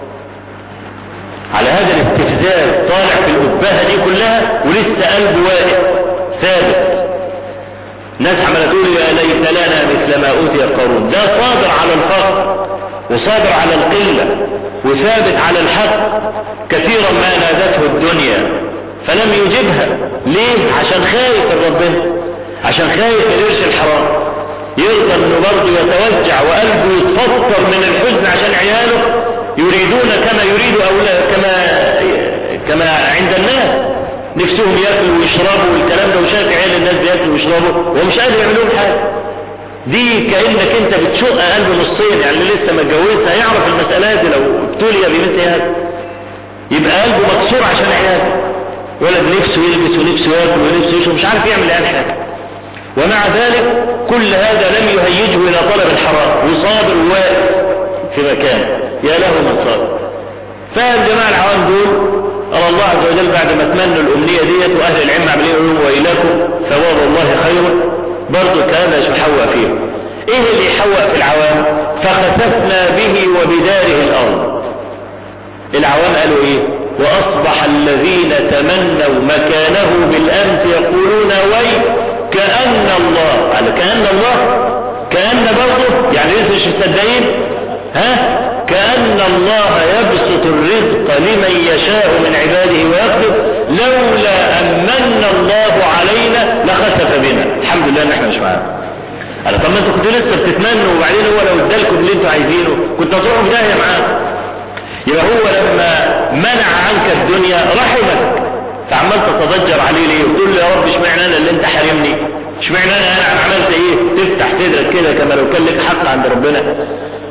على هذا الاستفزاز طالع في الأبهة دي كلها ولسه قلبه واقف ثابت ناس عمالة تقول يا ليت لنا مثل ما أوتي قارون ده صابر على الفقر وصابر على القلة وثابت على الحق كثيرا ما نادته الدنيا فلم يجبها ليه عشان خايف من ربنا عشان خايف من قرش الحرام يرضى انه برضه يتوجع وقلبه يتفطر من الحزن عشان عياله يريدون كما يريد أولاد كما كما عند الناس نفسهم ياكلوا ويشربوا والكلام ده وشايف عيال الناس بياكلوا ويشربوا ومش قادر يعملوا حاجه دي كانك انت بتشق قلب نصين يعني اللي لسه ما اتجوزها يعرف المساله دي لو ابتلي بمثل هذا يبقى قلبه مكسور عشان عياله ولد نفسه يلبس ونفسه ياكل ونفسه يشرب مش عارف يعمل اي حاجه ومع ذلك كل هذا لم يهيجه الى طلب الحرام وصابر واقف في مكانه يا له من صابر فالجماعه العوام دول قال الله عز وجل بعد ما تمنوا الأمنية ديت وأهل العلم عملين يقولون وإليكم ثواب الله خير برضه الكلام ده مش محوق فيه إيه اللي يحوق في العوام فخسفنا به وبداره الأرض العوام قالوا إيه وأصبح الذين تمنوا مكانه بالأمس يقولون وي كأن الله قال كأن الله كأن برضه يعني لسه مش مصدقين ها كأن الله يبسط الرزق لمن يشاء من عباده ويقدر لولا أن من الله علينا لخسف بنا الحمد لله ان احنا مش معانا قال طب ما انتوا كنتوا لسه بتتمنوا وبعدين هو لو ادالكم اللي انتوا عايزينه كنتوا هتروحوا في داهيه معاه يبقى هو لما منع عنك الدنيا رحمك فعمال تتضجر عليه ليه وتقول له يا رب اشمعنى انا اللي انت حارمني اشمعنى انا انا عملت ايه تفتح صدرك كده كما لو كان لك حق عند ربنا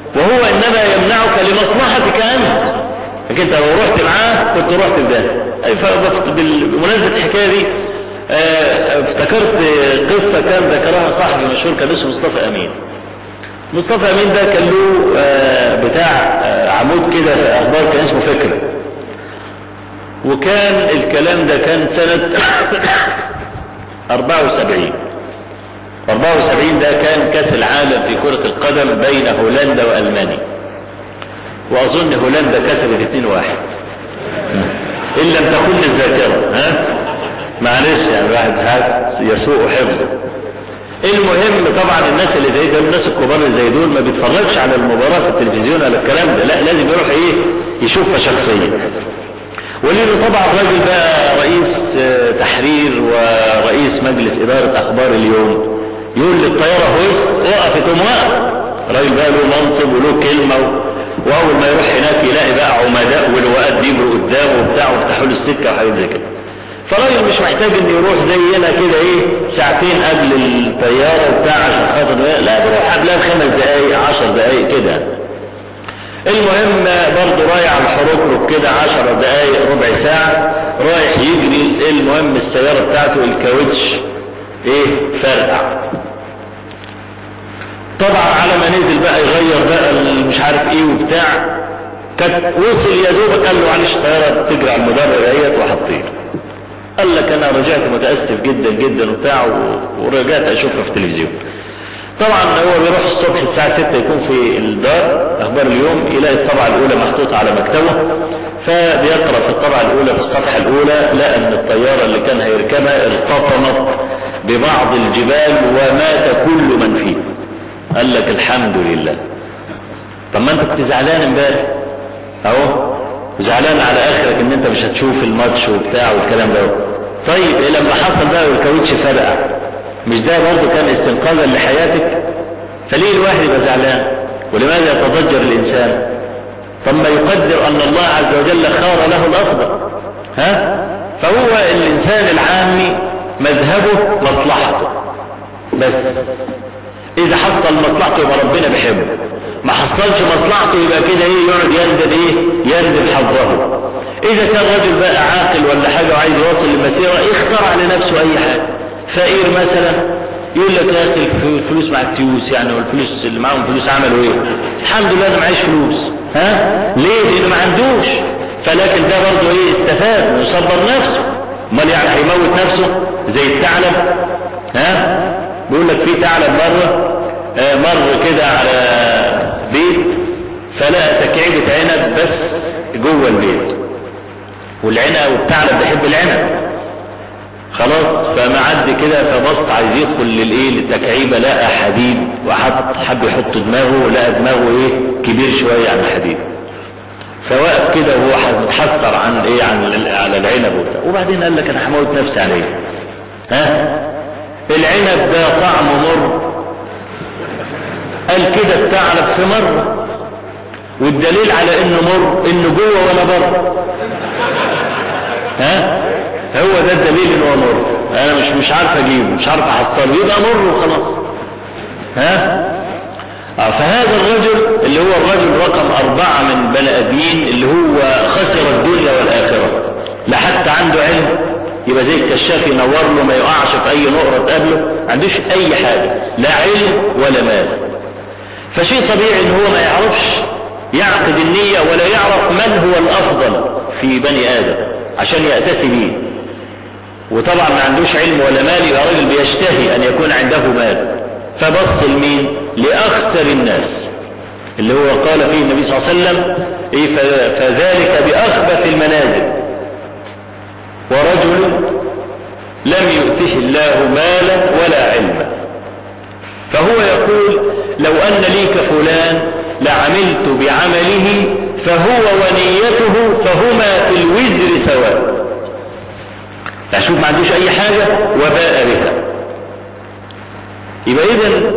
وهو انما يمنعك لمصلحتك انت لكن انت لو رحت معاه كنت رحت بده اي بمناسبة الحكاية دي اه افتكرت قصة كان ذكرها صاحبي مشهور كان اسمه مصطفى امين مصطفى امين ده كان له اه بتاع اه عمود كده في اخبار كان اسمه فكرة وكان الكلام ده كان سنة 74 74 ده كان كاس العالم في كرة القدم بين هولندا والمانيا واظن هولندا كسبت 2-1 ان لم تكن الذاكرة ها معلش يعني الواحد يسوء حفظه المهم طبعا الناس اللي زي دول الناس الكبار اللي زي دول ما بيتفرجش على المباراة في التلفزيون ولا الكلام ده لا لازم يروح ايه يشوفها شخصيا ولانه طبعا الراجل بقى رئيس تحرير ورئيس مجلس ادارة اخبار اليوم يقول للطيارة هوس وقفت ام وقف الراجل بقى له منصب وله كلمة واول ما يروح هناك يلاقي بقى عمداء ولواءات بيجروا قدامه وبتاع ويفتحوا له السكه وحاجات زي كده فالراجل مش محتاج انه يروح زينا كده ايه ساعتين قبل الطياره وبتاع عشان خاطر لا بيروح قبلها بخمس دقائق عشر دقائق كده المهم برضه رايح على الحروكرك كده عشر دقائق ربع ساعة رايح يجري المهم السيارة بتاعته الكاوتش ايه فرقع طبعا على ما نزل بقى يغير بقى مش عارف ايه وبتاع كانت وصل يا دوبك قال له معلش الطياره تجري على المدرب اهيت وهتطير قال لك انا رجعت متاسف جدا جدا وبتاع ورجعت اشوفها في التلفزيون طبعا هو بيروح الصبح الساعة 6 يكون في الدار اخبار اليوم يلاقي الطبعة الاولى محطوطة على مكتبه فبيقرأ في الطبعة الاولى في الصفحة الاولى لقى ان الطيارة اللي كان هيركبها ارتطمت ببعض الجبال ومات كل من فيه قال لك الحمد لله طب ما انت كنت زعلان امبارح اهو زعلان على اخرك ان انت مش هتشوف الماتش وبتاع والكلام ده طيب إيه لما حصل بقى والكاوتش فرقع مش ده برضه كان استنقاذا لحياتك فليه الواحد يبقى زعلان ولماذا يتضجر الانسان طب ما يقدر ان الله عز وجل خار له الافضل ها فهو الانسان العامي مذهبه مصلحته بس اذا حصل مصلحته يبقى ربنا بيحبه ما حصلش مصلحته يبقى كده ايه يقعد يندب ايه يندب حظه اذا كان رجل بقى عاقل ولا حاجه وعايز يوصل للمسيره يخترع لنفسه اي حاجه فقير مثلا يقول لك يا اخي الفلوس مع التيوس يعني والفلوس اللي معاهم فلوس عملوا ايه الحمد لله انا معيش فلوس ها ليه لانه ما عندوش فلكن ده برضه ايه استفاد وصبر نفسه امال يعني هيموت نفسه زي الثعلب ها بيقول لك في ثعلب مره آه مر كده على بيت فلقى تكعيبة عنب بس جوه البيت والعنب والثعلب بيحب العنب خلاص فمعدي كده فبص عايز يدخل للايه للتكعيبه لقى حديد وحط حب يحط دماغه لقى دماغه ايه كبير شويه عن الحديد فوقف كده وهو متحسر عن ايه عن على العنب وبتاع وبعدين قال لك انا هموت نفسي عليه ها العنب ده طعمه مر قال كده الثعلب في مره والدليل على انه مر انه جوه ولا بره ها هو ده الدليل ان هو مر انا مش مش عارف اجيبه مش عارف احصله يبقى مر وخلاص ها آه فهذا الرجل اللي هو الرجل رقم أربعة من بني آدمين اللي هو خسر الدنيا والآخرة لا حتى عنده علم يبقى زي الكشاف ينور له ما يقعش في أي نقرة تقابله ما عندوش أي حاجة لا علم ولا مال فشيء طبيعي ان هو ما يعرفش يعقد النية ولا يعرف من هو الأفضل في بني آدم عشان يأتسي به وطبعا ما عندوش علم ولا مال يبقى راجل بيشتهي ان يكون عنده مال فبص لمين لاخسر الناس اللي هو قال فيه النبي صلى الله عليه وسلم إيه فذلك باخبث المنازل ورجل لم يؤته الله مالا ولا علما فهو يقول لو ان لي كفلان لعملت بعمله فهو ونيته فهما في الوزر سواء شوف ما عندوش اي حاجة وباء بها يبقى اذا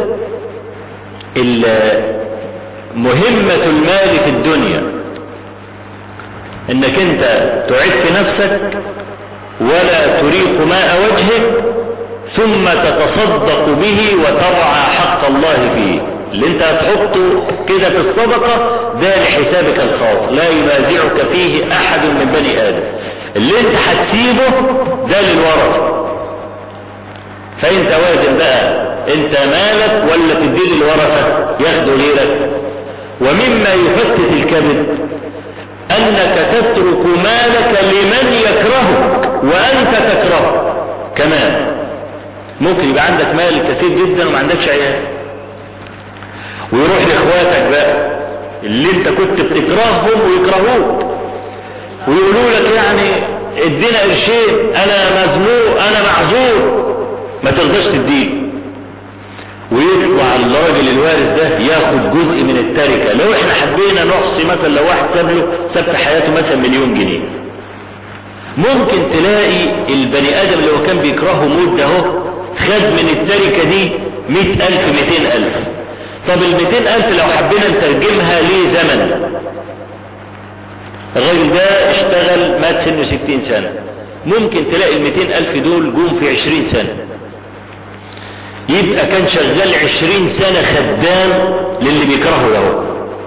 مهمة المال في الدنيا انك انت تعف نفسك ولا تريق ماء وجهك ثم تتصدق به وترعى حق الله فيه اللي انت هتحطه كده في الصدقة ده لحسابك الخاص لا ينازعك فيه احد من بني ادم اللي انت هتسيبه ده للورثة فانت وازن بقى انت مالك ولا تديه للورثة ياخدوا غيرك ومما يفتت الكذب انك تترك مالك لمن يكرهك وانت تكرهه كمان ممكن يبقى عندك مال كثير جدا وما عندكش عيال ويروح لاخواتك بقى اللي انت كنت بتكرههم ويكرهوك ويقولوا لك يعني ادينا قرشين انا مزنوق انا معذور ما ترضاش تديه ويطلع الراجل الوارث ده ياخد جزء من التركه لو احنا حبينا نحصي مثلا لو واحد ساب له ساب في حياته مثلا مليون جنيه ممكن تلاقي البني ادم اللي هو كان بيكرهه موت ده اهو خد من التركه دي مئة ألف مئتين ألف طب المئتين ألف لو حبينا نترجمها ليه زمن الراجل ده اشتغل مات سنه ستين سنة ممكن تلاقي المئتين ألف دول جم في عشرين سنة يبقى كان شغال عشرين سنة خدام للي بيكرهه له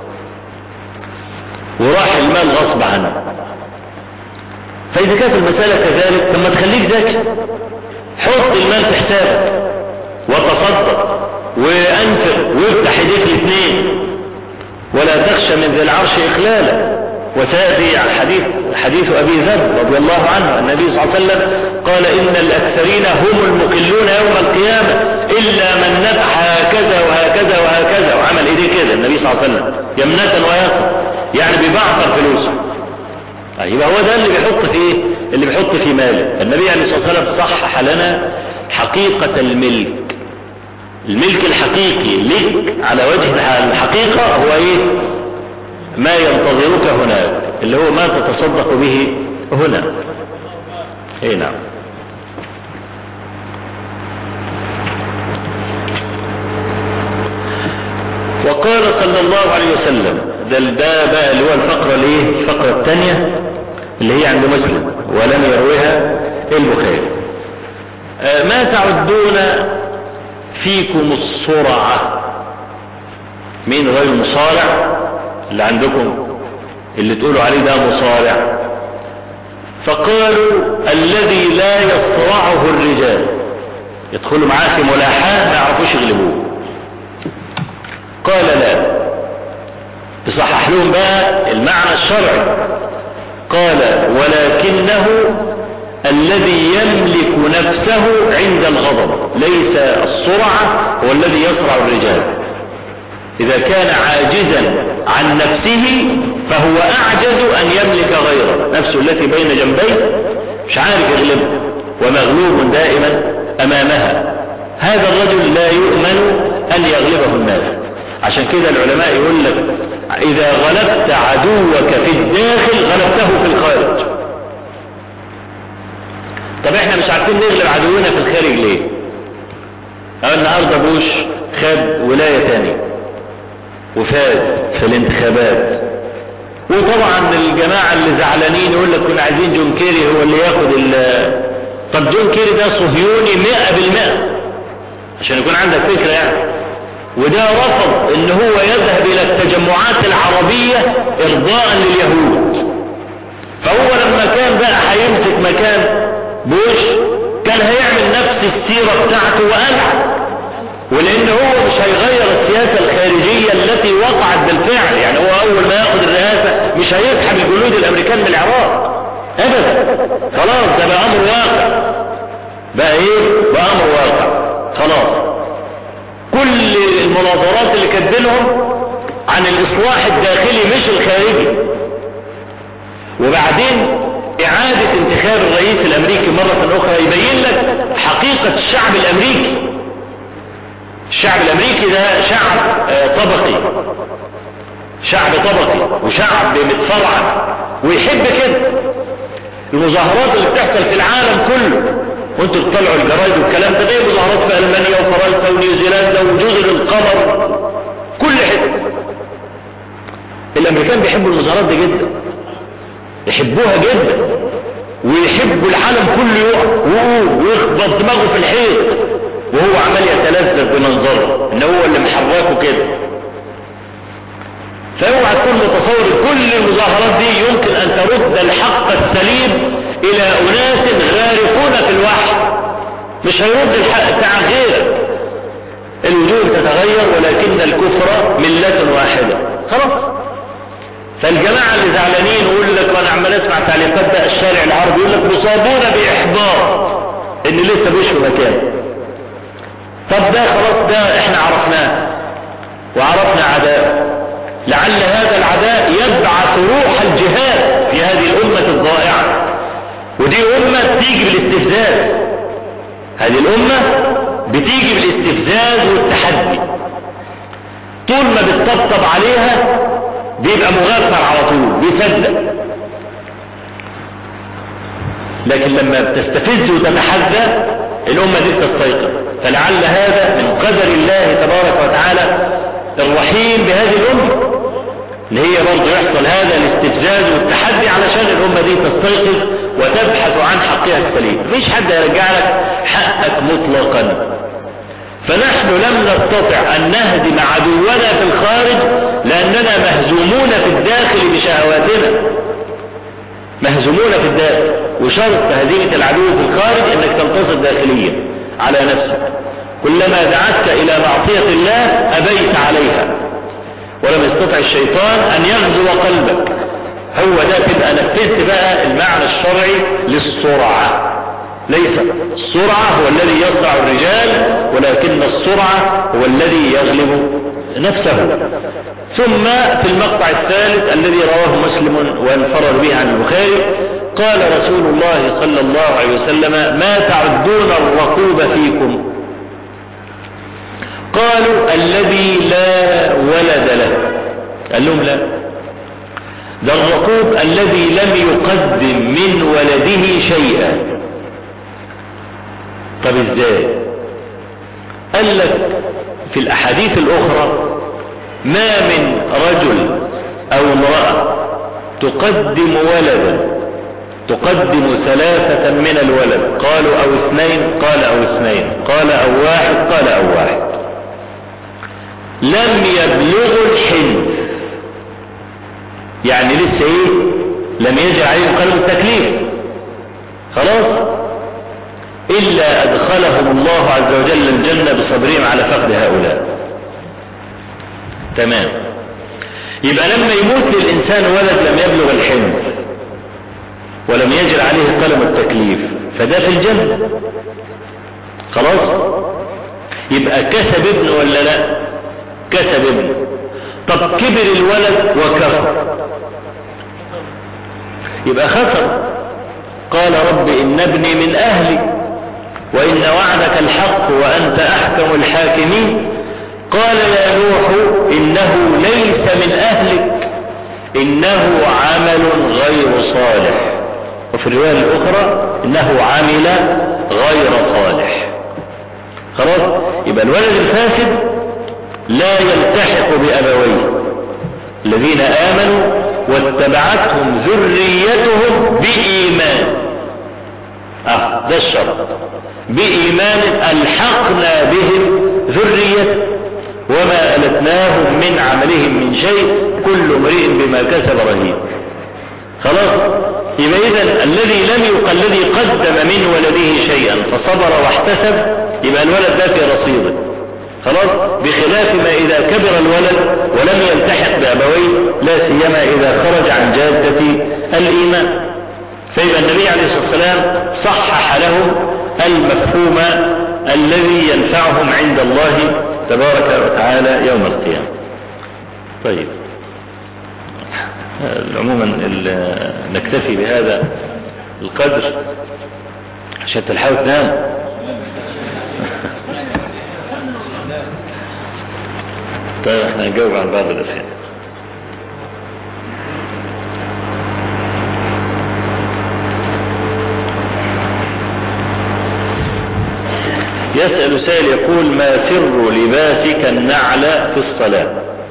وراح المال غصب عنه فإذا كانت المسألة كذلك ثم تخليك ذكي حط المال في حسابك وتصدق وانفق وافتح ايديك الاثنين ولا تخشى من ذي العرش اخلالا وسيأتي حديث حديث أبي ذر رضي الله عنه النبي صلى الله عليه وسلم قال إن الأكثرين هم المقلون يوم القيامة إلا من نفح هكذا وهكذا وهكذا وعمل إيديه كده النبي صلى الله عليه وسلم يمنة ويقف يعني بيبعثر فلوسه يبقى هو ده اللي بيحط في ايه اللي بيحط في ماله النبي عليه الصلاة والسلام صحح لنا حقيقة الملك الملك الحقيقي لك على وجه الحقيقة هو ايه ما ينتظرك هناك اللي هو ما تتصدق به هنا اي نعم وقال صلى الله عليه وسلم ده ده بقى اللي هو الفقرة الايه الفقرة الثانية اللي هي عند مسلم ولم يرويها البخاري آه ما تعدون فيكم الصرعة مين غير المصارع اللي عندكم اللي تقولوا عليه ده مصارع فقالوا الذي لا يصرعه الرجال يدخلوا معاه في ملاحاة ما يعرفوش يغلبوه قال لا يصحح لهم بقى المعنى الشرعي قال ولكنه الذي يملك نفسه عند الغضب ليس السرعة هو الذي يسرع الرجال إذا كان عاجزا عن نفسه فهو أعجز أن يملك غيره نفسه التي بين جنبيه مش عارف يغلبه ومغلوب دائما أمامها هذا الرجل لا يؤمن أن يغلبه الناس عشان كده العلماء يقول لك إذا غلبت عدوك في الداخل غلبته في الخارج طب احنا مش عارفين نغلب عدونا في الخارج ليه النهاردة بوش خد ولاية تانية وفاز في الانتخابات وطبعا الجماعة اللي زعلانين يقول لك كنا عايزين جون كيري هو اللي ياخد ال طب جون كيري ده صهيوني مئة بالمئة عشان يكون عندك فكرة يعني وده رفض ان هو يذهب الى التجمعات العربية ارضاء لليهود فهو لما كان بقى هيمسك مكان بوش كان هيعمل نفس السيرة بتاعته وقلع ولان هو مش هيغير السياسة الخارجية التي وقعت بالفعل يعني هو اول ما ياخد الرئاسة مش هيسحب الجنود الامريكان من العراق ابدا خلاص ده بقى امر واقع بقى ايه بقى امر واقع خلاص كل المناظرات اللي كانت بينهم عن الاصلاح الداخلي مش الخارجي وبعدين اعادة انتخاب الرئيس الامريكي مرة اخرى يبين لك حقيقة الشعب الامريكي الشعب الامريكي ده شعب طبقي شعب طبقي وشعب متفرع ويحب كده المظاهرات اللي بتحصل في العالم كله وانتوا تطلعوا الجرايد والكلام ده زي مظاهرات في المانيا وفرنسا ونيوزيلندا وجزر القمر كل حته الامريكان بيحبوا المظاهرات دي جدا يحبوها جدا ويحبوا العالم كله يقف ويخبط دماغه في الحيط وهو عمال يتلذذ بمنظره ان هو اللي محركه كده تكون متصور كل المظاهرات دي يمكن أن ترد الحق السليم إلى أناس غارقون في الوحي مش هيرد الحق بتاع غيرك الوجوه تتغير ولكن الكفر ملة واحدة خلاص فالجماعة اللي زعلانين يقول لك وانا عمال اسمع تعليقات بقى الشارع العربي يقول لك مصابون بإحباط ان لسه مش في مكان طب ده خلاص ده احنا عرفناه وعرفنا عداء لعل هذا العداء يبعث روح الجهاد في هذه الأمة الضائعة ودي أمة تيجي بالاستفزاز هذه الأمة بتيجي بالاستفزاز والتحدي طول ما بتطبطب عليها بيبقى مغفر على طول بيصدق لكن لما بتستفز وتتحدى الأمة دي بتستيقظ فلعل هذا من قدر الله تبارك وتعالى الرحيم بهذه الأمة اللي هي برضه يحصل هذا الاستفزاز والتحدي علشان الأمة دي تستيقظ وتبحث عن حقها السليم مفيش حد يرجع لك حقك مطلقا فنحن لم نستطع أن نهدم عدونا في الخارج لأننا مهزومون في الداخل بشهواتنا مهزومون في الداخل وشرط هزيمة العدو في الخارج أنك تنتصر داخليا على نفسك كلما دعتك إلى معصية الله أبيت عليها ولم يستطع الشيطان أن يغزو قلبك هو ده تبقى نفذت بقى المعنى الشرعي للسرعة ليس السرعة هو الذي يصنع الرجال ولكن السرعة هو الذي يغلب نفسه ثم في المقطع الثالث الذي رواه مسلم وانفرد به عن البخاري قال رسول الله صلى الله عليه وسلم ما تعدون الرقوب فيكم قالوا الذي لا ولد له قال لهم لا ده الرقوب الذي لم يقدم من ولده شيئا طب ازاي قال لك في الاحاديث الاخرى ما من رجل او امرأة تقدم ولدا تقدم ثلاثة من الولد قالوا او اثنين قال او اثنين قال او واحد قال او واحد لم يبلغوا الحنف يعني لسه ايه لم يجري عليهم قلم التكليف خلاص إلا أدخلهم الله عز وجل الجنة بصبرهم على فقد هؤلاء تمام يبقى لما يموت للإنسان ولد لم يبلغ الحلم ولم يجر عليه قلم التكليف فده في الجنة خلاص يبقى كسب ابن ولا لا كسب ابن طب كبر الولد وكفر يبقى خسر قال رب إن ابني من أهلي وإن وعدك الحق وأنت أحكم الحاكمين قال يا نوح إنه ليس من أهلك إنه عمل غير صالح وفي الرواية الأخرى إنه عمل غير صالح خلاص يبقى الولد الفاسد لا يلتحق بأبويه الذين آمنوا واتبعتهم ذريتهم بإيمان اه ده الشرط بإيمان ألحقنا بهم ذرية وما ألتناهم من عملهم من شيء كل امرئ بما كسب رهين خلاص يبقى إذا الذي لم يق الذي قدم من ولده شيئا فصبر واحتسب يبقى الولد ده في رصيده خلاص بخلاف ما إذا كبر الولد ولم يلتحق بأبويه لا سيما إذا خرج عن جادة الإيمان فإذا النبي عليه الصلاة والسلام صحح لهم المفهوم الذي ينفعهم عند الله تبارك وتعالى يوم القيامة طيب عموما نكتفي بهذا القدر عشان تلحقوا تنام طيب احنا نجاوب عن بعض الأسئلة يسأل سائل يقول ما سر لباسك النعل في الصلاة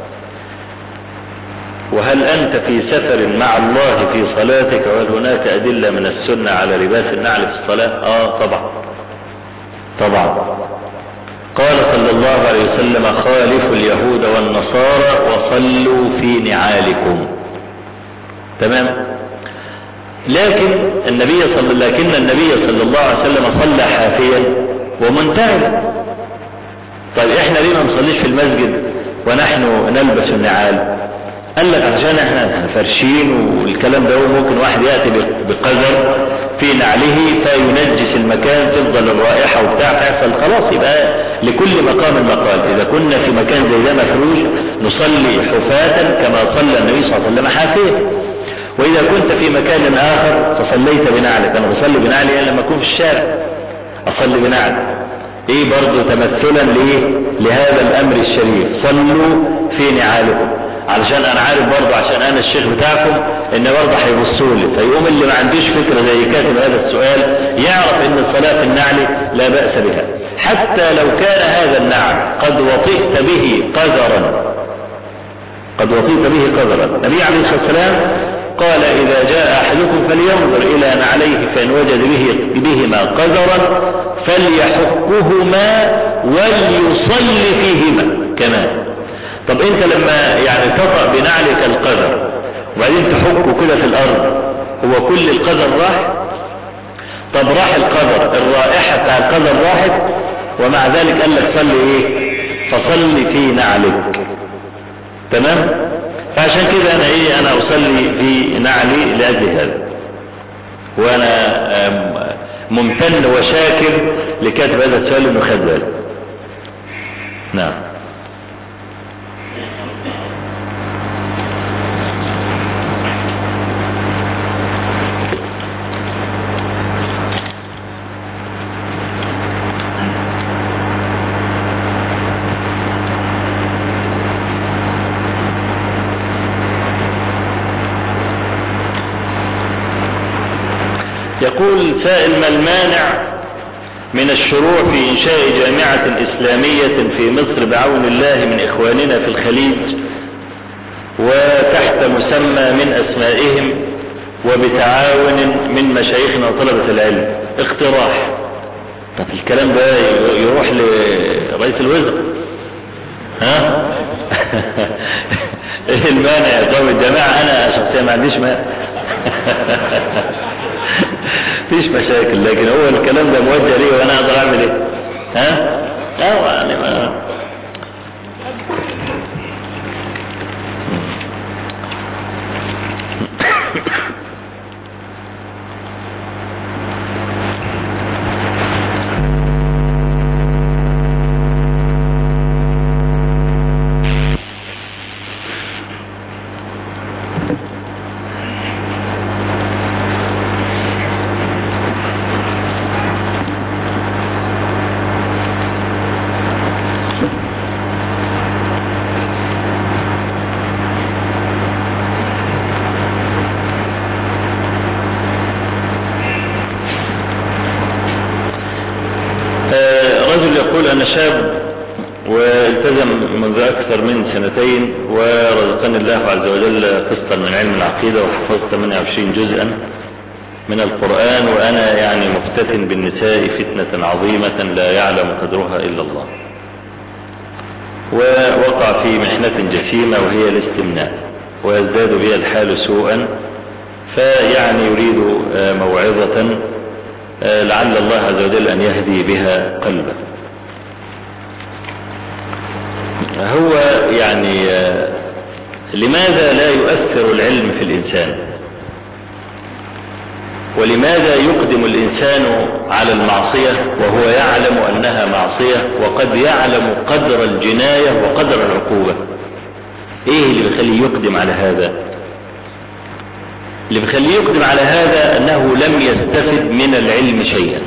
وهل أنت في سفر مع الله في صلاتك وهل هناك أدلة من السنة على لباس النعل في الصلاة آه طبعا طبعا قال صلى الله عليه وسلم خالفوا اليهود والنصارى وصلوا في نعالكم تمام لكن النبي صلى لكن النبي صلى الله عليه وسلم صلى حافيا ومنتعلا طيب احنا ليه ما نصليش في المسجد ونحن نلبس النعال قال لك عشان احنا فرشين والكلام ده ممكن واحد يأتي بقذر في نعله فينجس المكان تفضل الرائحة وبتاع تحصل خلاص يبقى لكل مقام مقال إذا كنا في مكان زي ده مفروش نصلي حفاة كما صلى النبي صلى الله عليه وسلم حافيا وإذا كنت في مكان آخر فصليت بنعلك أنا بصلي بنعلي لما أكون في الشارع أصلي بنعل إيه برضو تمثلا لإيه لهذا الأمر الشريف صلوا في نعالكم علشان أنا عارف برضو عشان أنا الشيخ بتاعكم إن برضو هيبصوا لي فيقوم اللي ما عنديش فكرة زي كاتب هذا السؤال يعرف إن الصلاة في النعل لا بأس بها حتى لو كان هذا النعل قد وطئت به قذرا قد وطئت به قذرا النبي عليه الصلاة والسلام قال إذا جاء أحدكم فلينظر إلى نعليه فإن وجد به بهما قذرا فليحكهما وليصلي فيهما كمان طب انت لما يعني تطأ بنعلك القذر وبعدين تحكه كده في الأرض هو كل القذر راح طب راح القذر الرائحة بتاع القذر راحت ومع ذلك قال لك صلي ايه فصلي في نعلك تمام فعشان كده انا ايه انا اصلي في نعلي لاجل هذا وانا ممتن وشاكر لكاتب هذا السؤال انه خد باله نعم يقول سائل ما المانع من الشروع في إنشاء جامعة إسلامية في مصر بعون الله من إخواننا في الخليج وتحت مسمى من أسمائهم وبتعاون من مشايخنا وطلبة العلم اقتراح طب الكلام ده يروح لرئيس الوزراء ها ايه المانع يا طالب الجماعة انا شخصيا ما عنديش مانع فيش مشاكل لكن هو الكلام ده موجه ليه وانا اقدر اعمل ايه ها اه يعني ما شاب والتزم منذ أكثر من سنتين ورزقني الله عز وجل قسطا من علم العقيدة وحفظت 28 جزءا من القرآن وأنا يعني مفتتن بالنساء فتنة عظيمة لا يعلم قدرها إلا الله ووقع في محنة جسيمة وهي الاستمناء ويزداد بها الحال سوءا فيعني يريد موعظة لعل الله عز وجل أن يهدي بها قلبه هو يعني لماذا لا يؤثر العلم في الإنسان ولماذا يقدم الإنسان على المعصية وهو يعلم أنها معصية وقد يعلم قدر الجناية وقدر العقوبة ايه اللي بيخليه يقدم على هذا اللي بيخليه يقدم على هذا أنه لم يستفد من العلم شيئا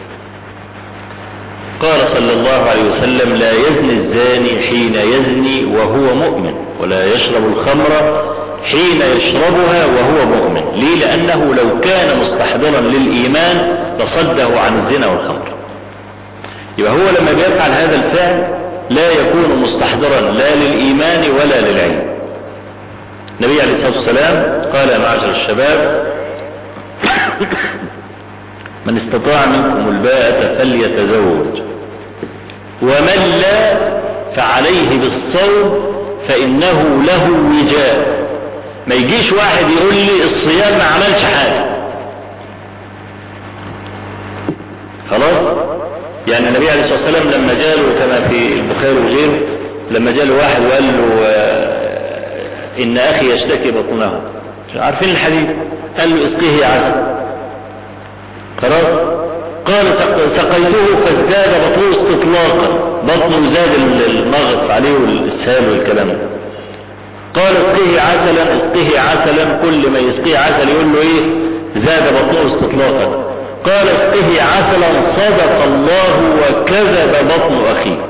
قال صلى الله عليه وسلم لا يزني الزاني حين يزني وهو مؤمن ولا يشرب الخمر حين يشربها وهو مؤمن ليه لأنه لو كان مستحضرا للإيمان لصده عن الزنا والخمر يبقى هو لما بيفعل هذا الفعل لا يكون مستحضرا لا للإيمان ولا للعلم النبي عليه الصلاة والسلام قال يا معشر الشباب من استطاع منكم الباءة فليتزوج ومن لا فعليه بالصوم فإنه له وجاء ما يجيش واحد يقول لي الصيام ما عملش حاجة خلاص يعني النبي عليه الصلاة والسلام لما جاله كما في البخاري وغيره لما جاله واحد وقال له آه، إن أخي يشتكي بطنه عارفين الحديث قال له اسقيه عسل خلاص قال سقيته فازداد بطنه استطلاقا بطنه زاد المغص عليه والسهال والكلام ده قال اسقيه عسلا اسقيه عسلا كل ما يسقيه عسل يقول له ايه زاد بطنه استطلاقا قال اسقه عسلا صدق الله وكذب بطن اخيك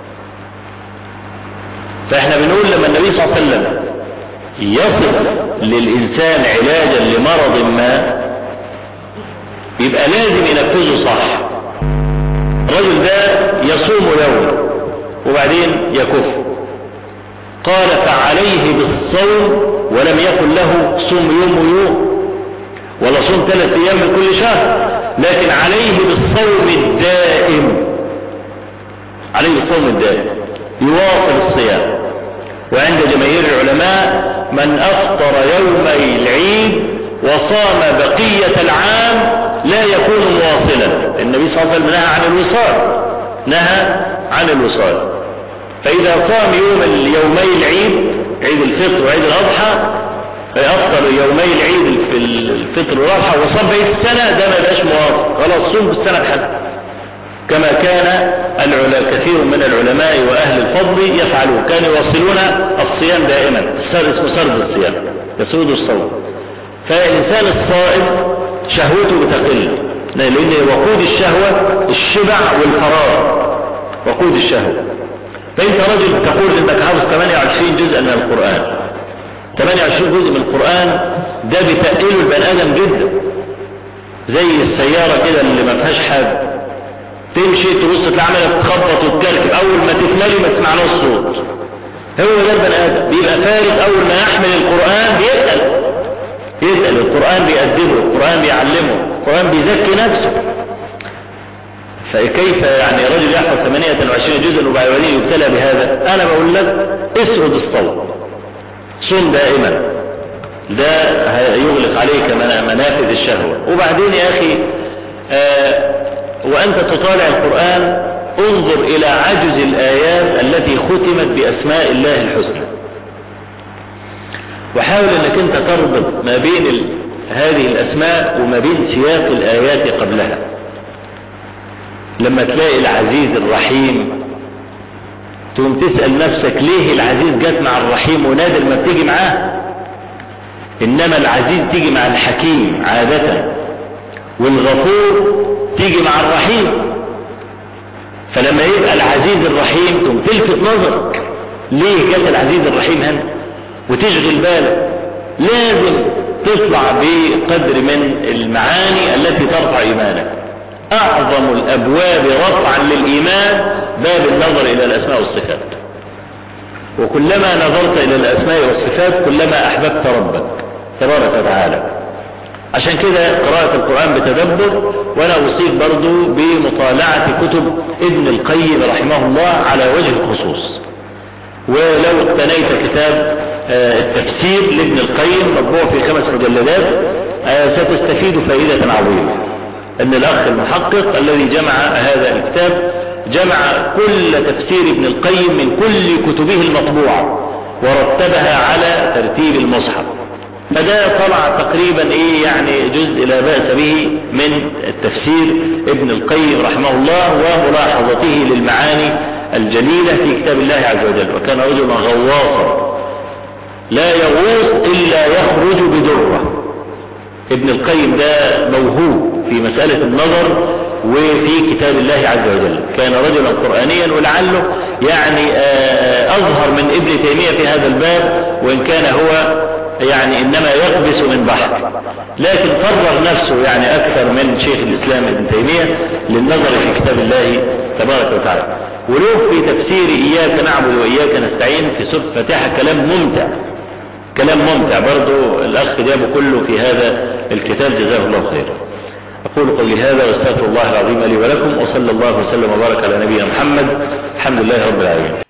فاحنا بنقول لما النبي صلى الله عليه وسلم يصف للانسان علاجا لمرض ما يبقى لازم ينفذه صح الرجل ده يصوم يوم وبعدين يكف قال فعليه بالصوم ولم يكن له صوم يوم ويوم ولا صوم ثلاث ايام من كل شهر لكن عليه بالصوم الدائم عليه بالصوم الدائم يواصل الصيام وعند جماهير العلماء من افطر يومي العيد وصام بقية العام لا يكون مواصلا النبي صلى الله عليه وسلم نهى عن الوصال نهى عن الوصال فإذا صام يوم اليومي العيد عيد الفطر وعيد الأضحى فيفطر يومي العيد في الفطر والأضحى وصام بقية السنة ده ما يبقاش مواصل خلاص صوم بالسنة بحد كما كان العلماء كثير من العلماء وأهل الفضل يفعلون كانوا يواصلون الصيام دائما السر اسمه سرد الصيام يسود الصوم فالإنسان الصائم شهوته بتقل لأن وقود الشهوة الشبع والفراغ وقود الشهوة فأنت رجل تقول أنك حافظ 28 جزءا من القرآن 28 جزء من القرآن ده بتقله البني آدم جدا زي السيارة كده اللي ما فيهاش حاجة تمشي تبص تلاقي تخبط وتكركب أول ما تكملي ما تسمعناش صوت هو ده البني آدم بيبقى فارغ أول ما يحمل القرآن بيسأل يسأل القرآن بيأدبه القرآن بيعلمه القرآن بيزكي نفسه فكيف يعني رجل يحفظ 28 جزء وبعدين يبتلى بهذا انا بقول لك اسرد الصوم صوم دائما ده يغلق عليك منافذ الشهوة وبعدين يا اخي آه وانت تطالع القرآن انظر الى عجز الايات التي ختمت باسماء الله الحسنى وحاول انك انت تربط ما بين ال... هذه الاسماء وما بين سياق الايات قبلها لما تلاقي العزيز الرحيم تقوم تسأل نفسك ليه العزيز جت مع الرحيم ونادر ما بتيجي معاه انما العزيز تيجي مع الحكيم عادة والغفور تيجي مع الرحيم فلما يبقى العزيز الرحيم تقوم تلفت نظرك ليه جت العزيز الرحيم هنا وتشغل بالك لازم تطلع بقدر من المعاني التي ترفع ايمانك اعظم الابواب رفعا للايمان باب النظر الى الاسماء والصفات وكلما نظرت الى الاسماء والصفات كلما احببت ربك تبارك وتعالى عشان كده قراءة القرآن بتدبر وانا اوصيك برضو بمطالعة كتب ابن القيم رحمه الله على وجه الخصوص ولو اقتنيت كتاب التفسير لابن القيم مطبوع في خمس مجلدات ستستفيد فائدة عظيمة ان الاخ المحقق الذي جمع هذا الكتاب جمع كل تفسير ابن القيم من كل كتبه المطبوعة ورتبها على ترتيب المصحف فده طلع تقريبا ايه يعني جزء لا بأس به من التفسير ابن القيم رحمه الله وملاحظته للمعاني الجليلة في كتاب الله عز وجل وكان رجلا غواصا لا يغوص إلا يخرج بدرة ابن القيم ده موهوب في مسألة النظر وفي كتاب الله عز وجل كان رجلا قرآنيا ولعله يعني أظهر من ابن تيمية في هذا الباب وإن كان هو يعني إنما يقبس من بحر لكن فرغ نفسه يعني أكثر من شيخ الإسلام ابن تيمية للنظر في كتاب الله تبارك وتعالى وله في تفسير إياك نعبد وإياك نستعين في سورة الفاتحة كلام ممتع كلام ممتع برضو الأخ جابه كله في هذا الكتاب جزاه الله خيرا أقول قولي هذا واستغفر الله العظيم لي ولكم وصلى الله وسلم وبارك على نبينا محمد الحمد لله رب العالمين